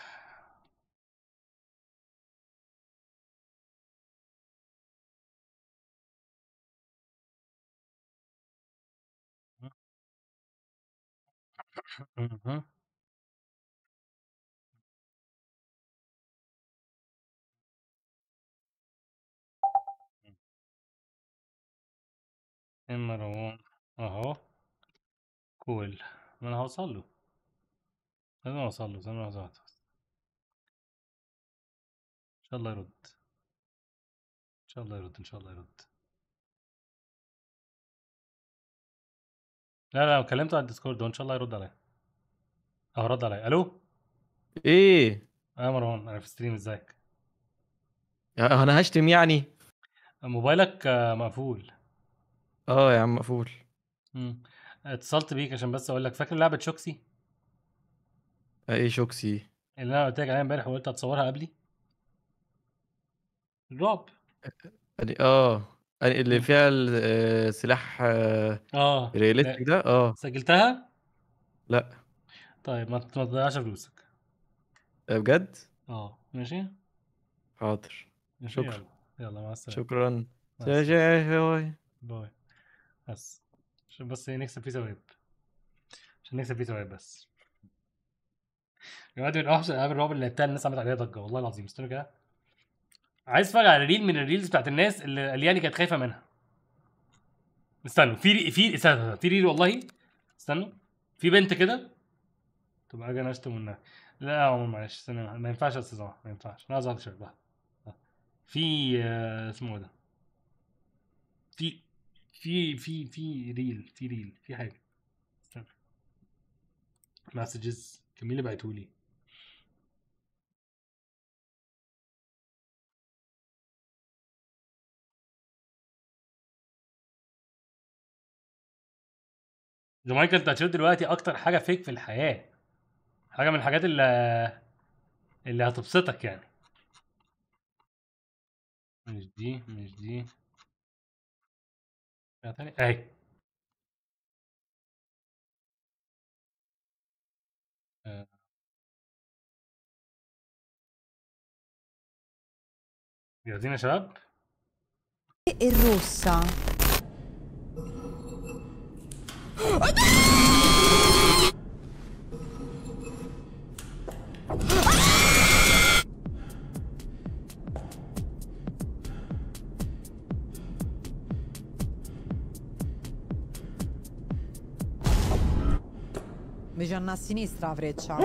مهم. ايه مروان اهو كول ما انا هوصل له لازم اوصل له ثانية واحدة واحدة بس. ان شاء الله يرد ان شاء الله يرد ان شاء الله يرد لا لا كلمته على الديسكورد وان شاء الله يرد عليا اهو رد عليا الو ايه اه مروان انا في ستريم ازيك يا- انا هشتم يعني موبايلك آه، مقفول اه يا عم مقفول مم. اتصلت بيك عشان بس اقول لك فاكر لعبه شوكسي آه، ايه شوكسي اللي انا قلت لك عليها امبارح وقلت هتصورها قبلي الرعب أني- اه أني- اللي مم. فيها السلاح اه رياليستيك لا. ده اه سجلتها لا طيب ما ما تضيعش فلوسك آه، بجد اه ماشي حاضر ماشي شكرا. يلا يلا مع السلامه شكرا مع السلامة. باي باي بس عشان بس إيه نكسب فيه ثواب عشان نكسب فيه ثواب بس يا جماعه دي من اوحش الالعاب الرعب اللي لعبتها الناس عملت عليها ضجه والله العظيم استنوا كده عايز اتفرج على ريل من الريلز بتاعت الناس اللي الياني كانت خايفه منها استنوا في ري... في استنى في ريل والله استنوا في بنت كده طب اجي انا اشتم منها لا يا عمر معلش استنى ما ينفعش يا استاذ عمر ما ينفعش انا عايز اقعد شبه في آه، اسمه إيه ده في في في في ريل في ريل في حاجه استنى مسجز كان مين اللي بعتهولي جامايكا انت هتشوف دلوقتي اكتر حاجه فيك في الحياه حاجه من الحاجات اللي اللي هتبسطك يعني مش دي مش دي حاجة تانية اهي آه. جاهزين يا شباب e rossa. Vicino a sinistra la freccia.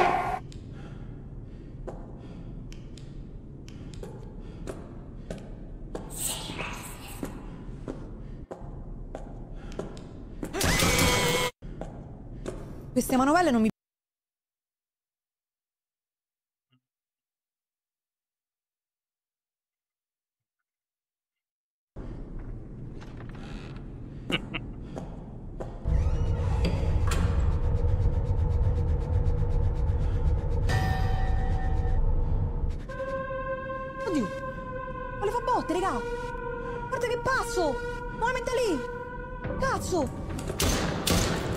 Queste manovelle non mi Oddio! Ma le fa botte, raga! Guarda che pazzo! Ma la mette lì! Cazzo!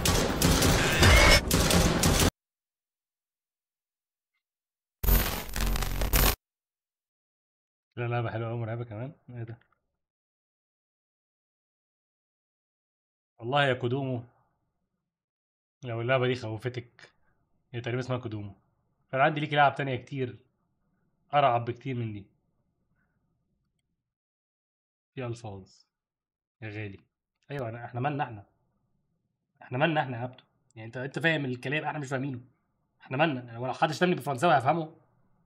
لا لعبه حلوه قوي مرعبه كمان ايه ده والله يا كودومو لو اللعبه دي خوفتك هي تقريبا اسمها كودومو فانا عندي ليكي لعب تانية كتير ارعب بكتير من دي في الفاظ يا غالي ايوه أنا احنا مالنا احنا احنا مالنا احنا يا عبده يعني انت انت فاهم الكلام احنا مش فاهمينه احنا مالنا ولو حد شتمني بالفرنساوي هفهمه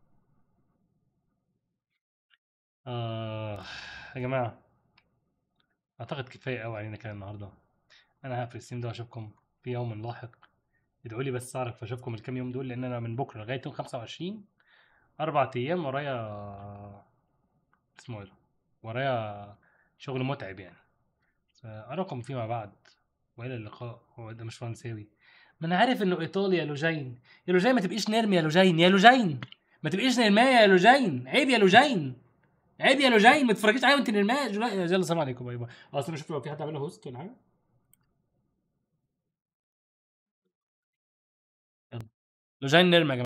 آه يا جماعة أعتقد كفاية أوي علينا كده النهاردة أنا هقفل السيم ده وأشوفكم في يوم لاحق ادعوا لي بس أعرف أشوفكم الكام يوم دول لأن أنا من بكرة لغاية يوم 25 أربع أيام ورايا اسمه إيه ده؟ ورايا شغل متعب يعني فأراكم فيما بعد وإلى اللقاء هو ده مش فرنساوي ما أنا عارف إنه إيطالي يا لوجين يا لوجين ما تبقيش نرمي يا لوجين يا لوجين ما تبقيش نرماية يا لوجين عيب يا لوجين عيب يا لوجين ما تتفرجيش عليا وانت نرماية يا جولا- يلا السلام عليكم باي باي اصل انا اشوف لو في حد عاملها هوست ولا حاجه يلا لوجين نرمي يا جماعه